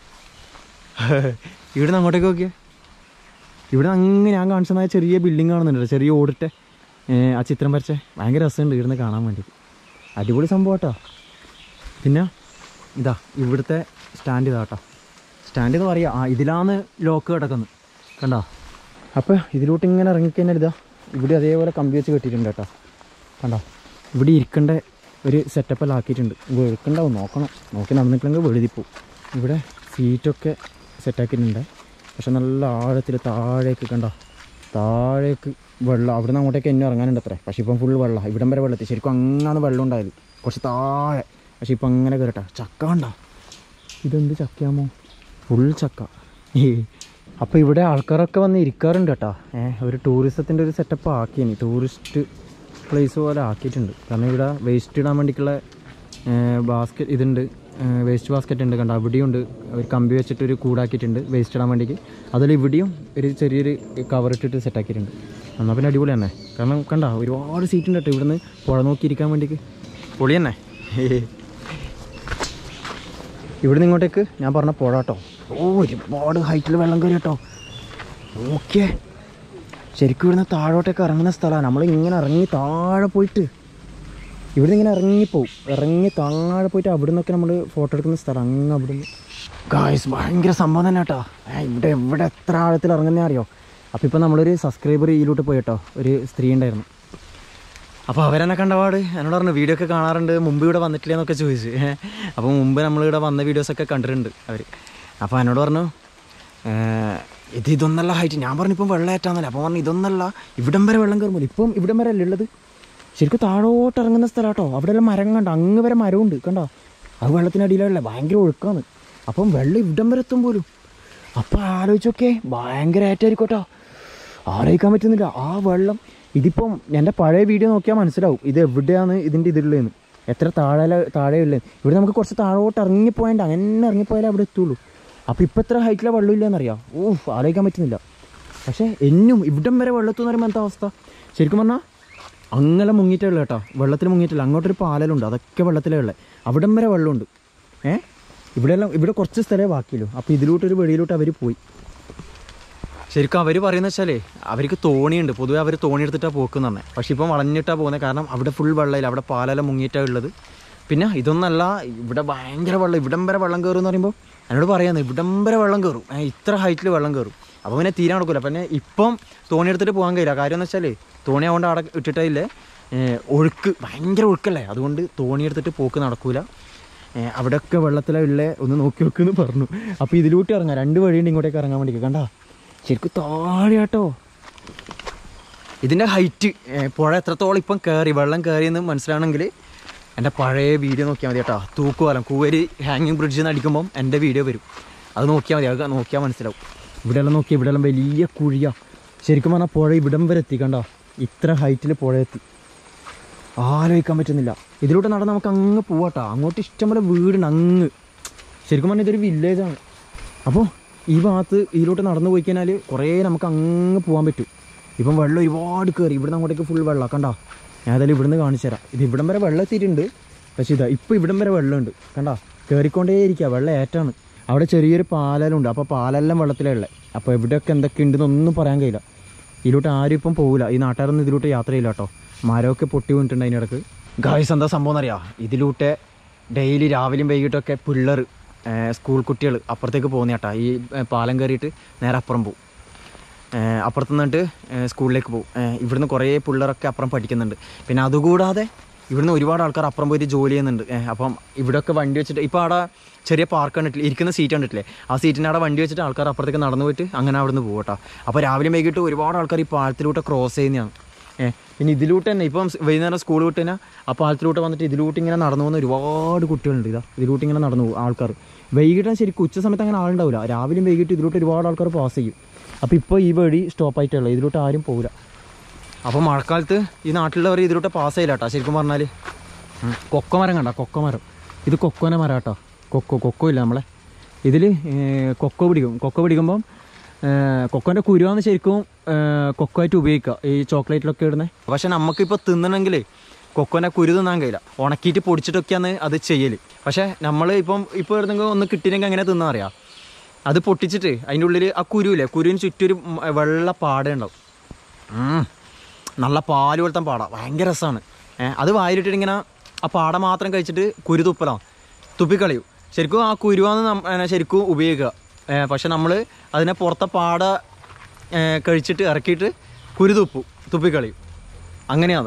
ഇവിടുന്ന് അങ്ങോട്ടേക്ക് നോക്കിയേ ഇവിടെ അങ്ങ് ഞാൻ കാണിച്ചതായ ചെറിയ ബിൽഡിംഗ് കാണുന്നുണ്ട് ചെറിയ ഓടിട്ടെ ആ ചിത്രം വരച്ചേ ഭയങ്കര രസമുണ്ട് ഇവിടുന്ന് കാണാൻ വേണ്ടി അടിപൊളി സംഭവം കേട്ടോ പിന്നെ ഇതാ ഇവിടുത്തെ സ്റ്റാൻഡ് ഇതാ കേട്ടോ സ്റ്റാൻഡ് എന്ന് പറയാം ആ ഇതിലാണ് ലോക്ക് കിടക്കുന്നത് കണ്ടോ അപ്പോൾ ഇതിലോട്ട് ഇങ്ങനെ ഇറങ്ങിക്കഴിഞ്ഞാൽ ഇതാ ഇവിടെ അതേപോലെ കമ്പി വെച്ച് കെട്ടിയിട്ടുണ്ട് കേട്ടോ കണ്ടോ ഇവിടെ ഇരിക്കേണ്ട ഒരു സെറ്റപ്പെല്ലാം ആക്കിയിട്ടുണ്ട് വെളുക്കുണ്ടാവും നോക്കണം നോക്കി നടന്നിട്ടില്ലെങ്കിൽ വെളുതിപ്പോവും ഇവിടെ സീറ്റൊക്കെ സെറ്റാക്കിയിട്ടുണ്ട് പക്ഷെ നല്ല ആഴത്തിൽ താഴേക്ക് കണ്ടോ താഴേക്ക് വെള്ളം അവിടെ നിന്ന് അങ്ങോട്ടേക്ക് എന്നെ ഇറങ്ങാനുണ്ട് അത്രേ പക്ഷെ ഇപ്പം ഫുൾ വെള്ളം ഇവിടം വരെ വെള്ളത്തിൽ ശരിക്കും അങ്ങനെ വെള്ളം ഉണ്ടായത് കുറച്ച് താഴെ പക്ഷെ ഇപ്പം അങ്ങനെ കയറട്ടെ ചക്ക കണ്ടോ ഇതെന്ത് ചക്കയാമോ ഫുൾ ചക്ക ഏ അപ്പോൾ ഇവിടെ ആൾക്കാരൊക്കെ വന്ന് ഇരിക്കാറുണ്ട് കേട്ടോ ഏഹ് ഒരു ടൂറിസത്തിൻ്റെ ഒരു സെറ്റപ്പ് ആക്കിയിനി ടൂറിസ്റ്റ് പ്ലേസ് പോലെ ആക്കിയിട്ടുണ്ട് കാരണം ഇവിടെ വേസ്റ്റ് ഇടാൻ വേണ്ടിയിട്ടുള്ള ബാസ്ക്കറ്റ് ഇതുണ്ട് വേസ്റ്റ് ബാസ്ക്കറ്റ് ഉണ്ട് കണ്ടോ അവിടെയുണ്ട് ഒരു കമ്പി വെച്ചിട്ട് ഒരു കൂടാക്കിയിട്ടുണ്ട് വേസ്റ്റ് ഇടാൻ വേണ്ടിക്ക് അതിൽ ഇവിടെയും ഒരു ചെറിയൊരു കവർ ഇട്ടിട്ട് സെറ്റാക്കിയിട്ടുണ്ട് എന്നാൽ പിന്നെ അടിപൊളി തന്നെ കാരണം കണ്ട ഒരുപാട് സീറ്റ് ഉണ്ട് കേട്ടോ ഇവിടുന്ന് പുഴ നോക്കിയിരിക്കാൻ വേണ്ടിക്ക് പൊളി തന്നെ ഇവിടുന്ന് ഇങ്ങോട്ടേക്ക് ഞാൻ പറഞ്ഞ പുഴ കേട്ടോ ഓ ഒരുപാട് ഹൈറ്റിൽ വെള്ളം കയറി കേട്ടോ ഓക്കെ ശരിക്കും ഇവിടുന്ന് താഴോട്ടേക്ക് ഇറങ്ങുന്ന സ്ഥലമാണ് നമ്മൾ ഇങ്ങനെ ഇറങ്ങി താഴെ പോയിട്ട് ഇവിടുന്ന് ഇങ്ങനെ ഇറങ്ങിപ്പോവും ഇറങ്ങി താഴെ പോയിട്ട് അവിടെ നിന്നൊക്കെ നമ്മൾ ഫോട്ടോ എടുക്കുന്ന സ്ഥലം അങ്ങ് അവിടുന്ന് ഗായ്സ് ഭയങ്കര സംഭവം തന്നെ കേട്ടോ ഏ, ഇവിടെ എവിടെ എത്ര ആഴത്തിൽ ഇറങ്ങുന്നേ അറിയോ അപ്പോൾ ഇപ്പോൾ നമ്മളൊരു സബ്സ്ക്രൈബർ ഇതിലോട്ട് പോയി കേട്ടോ ഒരു സ്ത്രീ ഉണ്ടായിരുന്നു അപ്പോൾ അവരെന്നെ കണ്ടപാട് എന്നോട് പറഞ്ഞു വീഡിയോ ഒക്കെ കാണാറുണ്ട് മുമ്പ് ഇവിടെ വന്നിട്ടില്ല എന്നൊക്കെ ചോദിച്ചു അപ്പോൾ മുമ്പ് നമ്മളിവിടെ വന്ന വീഡിയോസൊക്കെ കണ്ടിട്ടുണ്ട് അവർ അപ്പോൾ എന്നോട് പറഞ്ഞു ഏർ, ഇത് ഇതൊന്നല്ല ഹൈറ്റ് ഞാൻ പറഞ്ഞു ഇപ്പം വെള്ളം ഏറ്റാന്നല്ല അപ്പോൾ പറഞ്ഞു ഇതൊന്നല്ല ഇവിടം വരെ വെള്ളം കയറുമ്പോൾ ഇപ്പം ഇവിടം വരെ അല്ലേ ഉള്ളത് ശരിക്കും താഴോട്ട് ഇറങ്ങുന്ന സ്ഥലം കേട്ടോ അവിടെ എല്ലാം മരം കണ്ടോ അങ്ങ് വരെ മരമുണ്ട് കണ്ടോ അത് വെള്ളത്തിനടിയിലുള്ള ഭയങ്കര ഒഴുക്കാണ് അപ്പം വെള്ളം ഇവിടം വരെ എത്തും പോലും അപ്പം ആലോചിച്ചൊക്കെ ഭയങ്കര ഏറ്റായിരിക്കും കേട്ടോ ആലോചിക്കാൻ പറ്റുന്നില്ല ആ വെള്ളം ഇതിപ്പം എൻ്റെ പഴയ വീഡിയോ നോക്കിയാൽ മനസ്സിലാവും ഇത് എവിടെയാണ് ഇതിൻ്റെ ഇതുള്ളതെന്ന് എത്ര താഴെ താഴെയുള്ളത് ഇവിടെ നമുക്ക് കുറച്ച് താഴോട്ട് ഇറങ്ങിപ്പോയാൽ അങ്ങനെ ഇറങ്ങിപ്പോയാലേ അവിടെ എത്തുള്ളൂ അപ്പോൾ ഇപ്പം എത്ര ഹൈറ്റിലെ വെള്ളം ഇല്ലയെന്നറിയാം ഓ ആലോചിക്കാൻ പറ്റുന്നില്ല പക്ഷേ എന്നും ഇവിടം വരെ വെള്ളത്തെന്ന് പറയുമ്പോൾ എന്താ അവസ്ഥ ശരിക്കും പറഞ്ഞാൽ അങ്ങനെ മുങ്ങിയിട്ടുള്ള കേട്ടോ വെള്ളത്തിൽ മുങ്ങിയിട്ടില്ല അങ്ങോട്ടൊരു പാലലുണ്ട് അതൊക്കെ വെള്ളത്തിലേ ഉള്ളത് അവിടം വരെ വെള്ളമുണ്ട് ഏ ഇവിടെയെല്ലാം ഇവിടെ കുറച്ച് സ്ഥലമേ ബാക്കിയുള്ളൂ അപ്പോൾ ഇതിലോട്ടൊരു വെളിയിലോട്ട് അവർ പോയി ശരിക്കും അവർ പറയുന്നത് വെച്ചാലേ അവർക്ക് തോണിയുണ്ട് പൊതുവേ അവർ തോണി എടുത്തിട്ടാണ് പോക്കുന്ന തന്നെ പക്ഷെ ഇപ്പം വളഞ്ഞിട്ടാണ് പോകുന്നത് കാരണം അവിടെ ഫുൾ വെള്ളമില്ല അവിടെ പാലെല്ലാം മുങ്ങിയിട്ടാണ് ഉള്ളത് പിന്നെ ഇതൊന്നല്ല ഇവിടെ ഭയങ്കര വെള്ളം ഇവിടം വരെ വെള്ളം കയറും എന്ന് പറയുമ്പോൾ എന്നോട് പറയാന്ന് ഇവിടം വരെ വെള്ളം കയറും ഏ, ഇത്ര ഹൈറ്റിൽ വെള്ളം കയറും അപ്പോൾ പിന്നെ തീരെ നടക്കില്ല പിന്നെ ഇപ്പം തോണി എടുത്തിട്ട് പോകാൻ കഴിയില്ല കാര്യം എന്ന് വെച്ചാൽ തോണി അതുകൊണ്ട് അവിടെ ഇട്ടിട്ടില്ലേ ഒഴുക്ക് ഭയങ്കര ഒഴുക്കല്ലേ അതുകൊണ്ട് തോണി എടുത്തിട്ട് പോക്ക് നടക്കൂല ഏ, അവിടെയൊക്കെ വെള്ളത്തിലുള്ള ഒന്ന് നോക്കി വെക്കുമെന്ന് പറഞ്ഞു അപ്പോൾ ഇതിലൂട്ടി ഇറങ്ങാം രണ്ട് വഴിയുണ്ട് ഇങ്ങോട്ടേക്ക് ഇറങ്ങാൻ വേണ്ടി കണ്ടാ ശരിക്കും താഴെയാട്ടോ ഇതിൻ്റെ ഹൈറ്റ് പുഴ എത്രത്തോളം ഇപ്പം കയറി വെള്ളം കയറിയെന്ന് മനസ്സിലാണെങ്കിൽ എൻ്റെ പഴയ വീഡിയോ നോക്കിയാൽ മതി കേട്ടോ തൂക്കുവാലം കൂവരി ഹാങ്ങിങ് ബ്രിഡ്ജിൽ നിന്ന് അടിക്കുമ്പം എൻ്റെ വീഡിയോ വരും അത് നോക്കിയാൽ മതി അത് നോക്കിയാൽ മനസ്സിലാവും ഇവിടെയെല്ലാം നോക്കി ഇവിടെയെല്ലാം വലിയ കുഴിയാ ശരിക്കും പറഞ്ഞാൽ പുഴ ഇവിടം വരെ എത്തി കണ്ടോ ഇത്ര ഹൈറ്റിൽ പുഴ എത്തി ആലോചിക്കാൻ പറ്റുന്നില്ല ഇതിലൂടെ നടന്ന് നമുക്ക് അങ്ങ് പോവാട്ടോ അങ്ങോട്ട് ഇഷ്ടംപോലെ വീടുണ്ട് അങ്ങ് ശരിക്കും പറഞ്ഞാൽ ഇതൊരു വില്ലേജാണ് അപ്പോൾ ഈ ഭാഗത്ത് ഇതിലോട്ട് നടന്നു പോയി കഴിഞ്ഞാൽ കുറേ നമുക്ക് അങ്ങ് പോകാൻ പറ്റും ഇപ്പം വെള്ളം ഒരുപാട് കയറി ഇവിടുന്ന് അങ്ങോട്ടേക്ക് ഫുൾ വെള്ളം കണ്ടോ ഞാൻ ഏതായാലും ഇവിടുന്ന് കാണിച്ചു തരാം ഇത് ഇവിടം വരെ വെള്ളം എത്തിയിട്ടുണ്ട് പക്ഷേ ഇതാ ഇപ്പോൾ ഇവിടം വരെ വെള്ളമുണ്ട് കണ്ടോ കയറിക്കൊണ്ടേ ഇരിക്കുക വെള്ളം ഏറ്റാണ് അവിടെ ചെറിയൊരു പാലെല്ലാം ഉണ്ട് അപ്പോൾ പാലെല്ലാം വെള്ളത്തിലുള്ള അപ്പോൾ എവിടെയൊക്കെ എന്തൊക്കെ ഉണ്ടെന്നൊന്നും പറയാൻ കഴിയില്ല ഇതിലോട്ട് ആരും ഇപ്പം പോകില്ല ഈ നാട്ടുകാരൊന്നും ഇതിലോട്ട് യാത്ര ചെയ്യില്ല കേട്ടോ മരമൊക്കെ പൊട്ടി വീണിട്ടുണ്ട് അതിനിടക്ക് ഗായ്സ് എന്താ സംഭവം എന്നറിയാം ഇതിലൂടെ ഡെയിലി രാവിലെയും വൈകിട്ടൊക്കെ പിള്ളേർ സ്കൂൾ കുട്ടികൾ അപ്പുറത്തേക്ക് പോകുന്ന കേട്ടോ ഈ ഏ, പാലം കയറിയിട്ട് നേരെ അപ്പുറം പോകും ഏഹ് അപ്പുറത്ത് നിന്നിട്ട് ഏഹ് സ്കൂളിലേക്ക് പോകും ഏഹ് ഇവിടുന്ന് കുറേ പിള്ളേരൊക്കെ അപ്പുറം പഠിക്കുന്നുണ്ട് പിന്നെ അതുകൂടാതെ ഇവിടുന്ന് ഒരുപാട് ആൾക്കാർ അപ്പുറം പോയിട്ട് ജോലി ചെയ്യുന്നുണ്ട് ഏഹ് അപ്പം ഇവിടെയൊക്കെ വണ്ടി വെച്ചിട്ട് ഇപ്പോൾ അവിടെ ചെറിയ പാർക്ക് കണ്ടിട്ടില്ലേ ഇരിക്കുന്ന സീറ്റ് കണ്ടിട്ടില്ലേ ആ സീറ്റിൻ്റെ അവിടെ വണ്ടി വെച്ചിട്ട് ആൾക്കാർ അപ്പുറത്തേക്ക് നടന്നു പോയിട്ട് അങ്ങനെ അവിടുന്ന് പോകും കേട്ടോ അപ്പോൾ രാവിലെ വൈകിട്ട് ഒരുപാട് ആൾക്കാർ ഈ പാലത്തിലൂടെ ക്രോസ് ചെയ്യുന്നതാണ് ഏഹ് പിന്നെ ഇതിലൂട്ട് തന്നെ ഇപ്പം സ് വൈകുന്നേരം സ്കൂൾ വിട്ട് തന്നെ ആ പാലത്തിലൂട്ട് വന്നിട്ട് ഇതിലൂട്ട് ഇങ്ങനെ നടന്നു പോകുന്ന ഒരുപാട് കുട്ടികളുണ്ട് ഇതാ ഇതിലൂട്ട് ഇങ്ങനെ നടന്നു പോകും ആൾക്കാർ വൈകിട്ട് ശരിക്കും ഉച്ച സമയത്ത് അങ്ങനെ ആളുണ്ടാവില്ല രാവിലെയും വൈകിട്ട് ഇതിലൂട്ട് ഒരുപാട് ആൾക്കാർ പാസ് ചെയ്യും അപ്പോൾ ഇപ്പോൾ ഈ വഴി സ്റ്റോപ്പ് ആയിട്ടുള്ളത് ഇതിലോട്ട് ആരും പോകില്ല അപ്പോൾ മഴക്കാലത്ത് ഈ നാട്ടിലുള്ളവർ ഇതിലോട്ട് പാസ് ചെയ്യില്ല കേട്ടോ ശരിക്കും പറഞ്ഞാൽ കൊക്ക മരം കണ്ട കൊക്ക മരം ഇത് കൊക്കോനെ മരം കേട്ടോ കൊക്കോ കൊക്കോ ഇല്ല നമ്മളെ ഇതിൽ കൊക്കോ പിടിക്കും കൊക്കോ പിടിക്കുമ്പം കൊക്കോൻ്റെ കുരുവാന്ന് ശരിക്കും കൊക്കോ ആയിട്ട് ഉപയോഗിക്കുക ഈ ചോക്ലേറ്റിലൊക്കെ ഇടുന്നത് പക്ഷെ നമുക്കിപ്പോൾ തിന്നണമെങ്കിൽ കൊക്കോനെ കുരു തിന്നാൻ കഴിയില്ല ഉണക്കിയിട്ട് പൊടിച്ചിട്ടൊക്കെയാണ് അത് ചെയ്യൽ പക്ഷേ നമ്മൾ ഇപ്പം ഇപ്പോൾ ഇടുന്നെങ്കിൽ ഒന്ന് കിട്ടിയില്ലെങ്കിൽ എങ്ങനെ തിന്നാൻ അറിയാം അത് പൊട്ടിച്ചിട്ട് അതിൻ്റെ ഉള്ളിൽ ആ കുരുവില്ലേ കുരുവിന് ചുറ്റും ഒരു മ- വെള്ള പാട ഉണ്ടാവും ഉം. നല്ല പാല് പോലത്തെ പാട ഭയങ്കര രസമാണ് ഏഹ് അത് വായിലിട്ടിട്ട് ഇങ്ങനെ ആ പാട മാത്രം കഴിച്ചിട്ട് കുരു തുപ്പലാണ് തുപ്പിക്കളയും ശരിക്കും ആ കുരുവാന്ന് നം- ഏ, ശരിക്കും ഉപയോഗിക്കുക ഏഹ് പക്ഷെ നമ്മൾ അതിനെ പുറത്തെ പാട ഏഹ് കഴിച്ചിട്ട് ഇറക്കിയിട്ട് കുരു തുപ്പും തുപ്പിക്കളയും അങ്ങനെയാണ്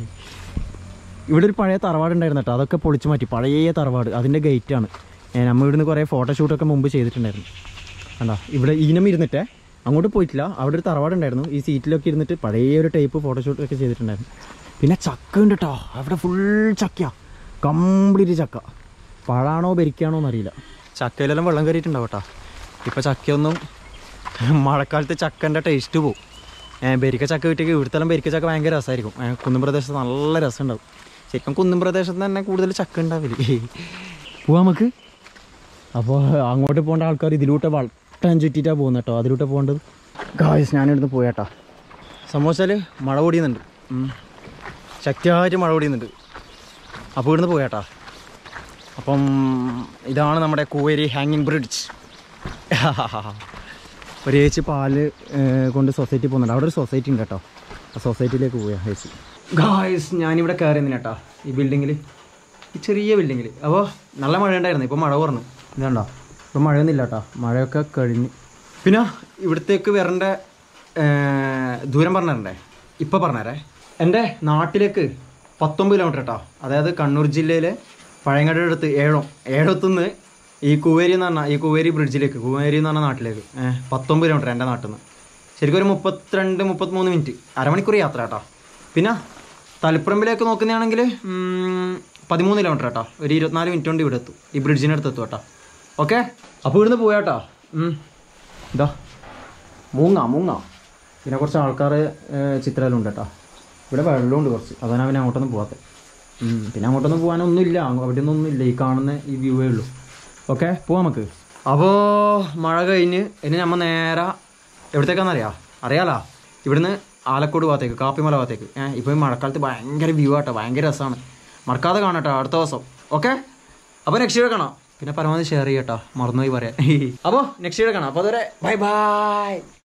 ഇവിടെ ഒരു പഴയ തറവാട് ഉണ്ടായിരുന്നു കേട്ടോ അതൊക്കെ പൊളിച്ചു മാറ്റി പഴയ തറവാട് അതിൻ്റെ ഗേറ്റാണ് നമ്മൾ ഇവിടുന്ന് കുറേ ഫോട്ടോഷൂട്ടൊക്കെ മുമ്പ് ചെയ്തിട്ടുണ്ടായിരുന്നു കണ്ടോ ഇവിടെ ഈനം ഇരുന്നിട്ടേ അങ്ങോട്ട് പോയിട്ടില്ല അവിടെ ഒരു തറവാട് ഉണ്ടായിരുന്നു ഈ സീറ്റിലൊക്കെ ഇരുന്നിട്ട് പഴയ ഒരു ടൈപ്പ് ഫോട്ടോഷൂട്ടൊക്കെ ചെയ്തിട്ടുണ്ടായിരുന്നു പിന്നെ ചക്ക ഉണ്ട് കേട്ടോ അവിടെ ഫുൾ ചക്കയാ കംപ്ലീറ്റ് ചക്ക പഴാണോ ബരിക്കാണോ എന്നറിയില്ല ചക്കയിലെല്ലാം വെള്ളം കയറിയിട്ടുണ്ടാവും കേട്ടോ ഇപ്പോൾ ചക്കയൊന്നും മഴക്കാലത്ത് ചക്കൻ്റെ ടേസ്റ്റ് പോവും ഏഹ് ബെരിക്ക ചക്ക കിട്ടിയ ഇവിടുത്തെ ബെരിക്ക ചക്ക ഭയങ്കര രസമായിരിക്കും ഏഹ് കുന്നും പ്രദേശത്ത് നല്ല രസമുണ്ടാവും ശരിക്കും കുന്നും പ്രദേശത്ത് തന്നെ കൂടുതൽ ചക്ക ഉണ്ടാവില്ല പോവാ നമുക്ക് അപ്പോൾ അങ്ങോട്ട് പോകേണ്ട ആൾക്കാർ ഇതിലൂടെ വട്ടം ചുറ്റിയിട്ടാണ് പോകുന്നത് കേട്ടോ അതിലൂടെ പോകേണ്ടത് ഗായ്സ് ഞാനിവിടുന്ന് പോയാട്ടാ സമോസാൽ മഴ പൊടിയുന്നുണ്ട് ഉം. ശക്തിയായിട്ട് മഴ പൊടിയുന്നുണ്ട് അപ്പോൾ ഇവിടുന്ന് പോയാട്ടാ അപ്പം ഇതാണ് നമ്മുടെ കൂവേരി ഹാങ്ങിങ് ബ്രിഡ്ജ് ഒരു ചേച്ചി പാല് ഏഹ്, കൊണ്ട് സൊസൈറ്റി പോകുന്നുണ്ട് അവിടെ ഒരു സൊസൈറ്റി ഉണ്ട് കേട്ടോ ആ സൊസൈറ്റിയിലേക്ക് പോയാ ചേച്ചി ഗായ്സ് ഞാനിവിടെ കയറിയെന്ന് കേട്ടോ ഈ ബിൽഡിങ്ങിൽ ഈ ചെറിയ ബിൽഡിങ്ങിൽ അപ്പോൾ നല്ല മഴ ഉണ്ടായിരുന്നു ഇപ്പോൾ മഴ കുറഞ്ഞു ഇതുണ്ടോ ഇപ്പോൾ മഴയൊന്നുമില്ല കേട്ടോ മഴയൊക്കെ കഴിഞ്ഞു പിന്നെ ഇവിടത്തേക്ക് വരേണ്ട ഏഹ്, ദൂരം പറഞ്ഞിട്ടുണ്ടേ ഇപ്പോൾ പറഞ്ഞേരേ എൻ്റെ നാട്ടിലേക്ക് പത്തൊമ്പത് കിലോമീറ്റർ കേട്ടോ അതായത് കണ്ണൂർ ജില്ലയിലെ പഴയങ്ങാടിയുടെ അടുത്ത് ഏഴം ഏഴത്തുനിന്ന് ഈ കുവേരി എന്ന് പറഞ്ഞാൽ ഈ കുവേരി ബ്രിഡ്ജിലേക്ക് കുവേരി എന്ന് പറഞ്ഞ നാട്ടിലേക്ക് ഏഹ് പത്തൊമ്പത് കിലോമീറ്റർ എൻ്റെ നാട്ടിൽ നിന്ന് ശരിക്കും ഒരു മുപ്പത്തിരണ്ട് മുപ്പത്തിമൂന്ന് മിനിറ്റ് അരമണിക്കൂർ യാത്ര കേട്ടോ പിന്നെ തളിപ്പറമ്പിലേക്ക് നോക്കുന്നതാണെങ്കിൽ പതിമൂന്ന് കിലോമീറ്റർ കേട്ടോ ഒരു ഇരുപത്തിനാല് മിനിറ്റ് കൊണ്ട് ഇവിടെ എത്തും ഈ ബ്രിഡ്ജിനടുത്ത് എത്തും കേട്ടോ ഓക്കെ അപ്പോൾ ഇവിടുന്ന് പോയാട്ടോ ഇതാ മൂങ്ങ മൂങ്ങ പിന്നെ കുറച്ച് ആൾക്കാർ ചിത്രമെല്ലാം ഉണ്ട് കേട്ടോ ഇവിടെ വെള്ളമുണ്ട് കുറച്ച് അതാണ് അവൻ അങ്ങോട്ടൊന്നും പോകാത്തത് ഉം, പിന്നെ അങ്ങോട്ടൊന്നും പോകാനൊന്നുമില്ല അവിടെ ഒന്നും ഇല്ല ഈ കാണുന്ന ഈ വ്യൂവേ ഉള്ളൂ ഓക്കെ പോവാം നമുക്ക് അപ്പോൾ മഴ കഴിഞ്ഞ് ഇനി നമ്മൾ നേരെ എവിടത്തേക്കാണെന്നറിയാം അറിയാലോ ഇവിടുന്ന് ആലക്കോട് ഭാഗത്തേക്ക് കാപ്പിമല ഭാഗത്തേക്ക് ഏഹ് ഇപ്പോൾ ഈ മഴക്കാലത്ത് ഭയങ്കര വ്യൂ ആട്ടോ ഭയങ്കര രസമാണ് മറക്കാതെ കാണാട്ടോ അടുത്ത ദിവസം ഓക്കെ അപ്പോൾ നെക്സ്റ്റ് വീഡിയോ കാണാം പിന്നെ പരമാവധി ഷെയർ ചെയ്യട്ടോ മറന്നുപോയി പറയാം അപ്പോൾ നെക്സ്റ്റ് വീഡിയോ കാണാം അപ്പോൾ അതുവരെ ബൈ ബൈ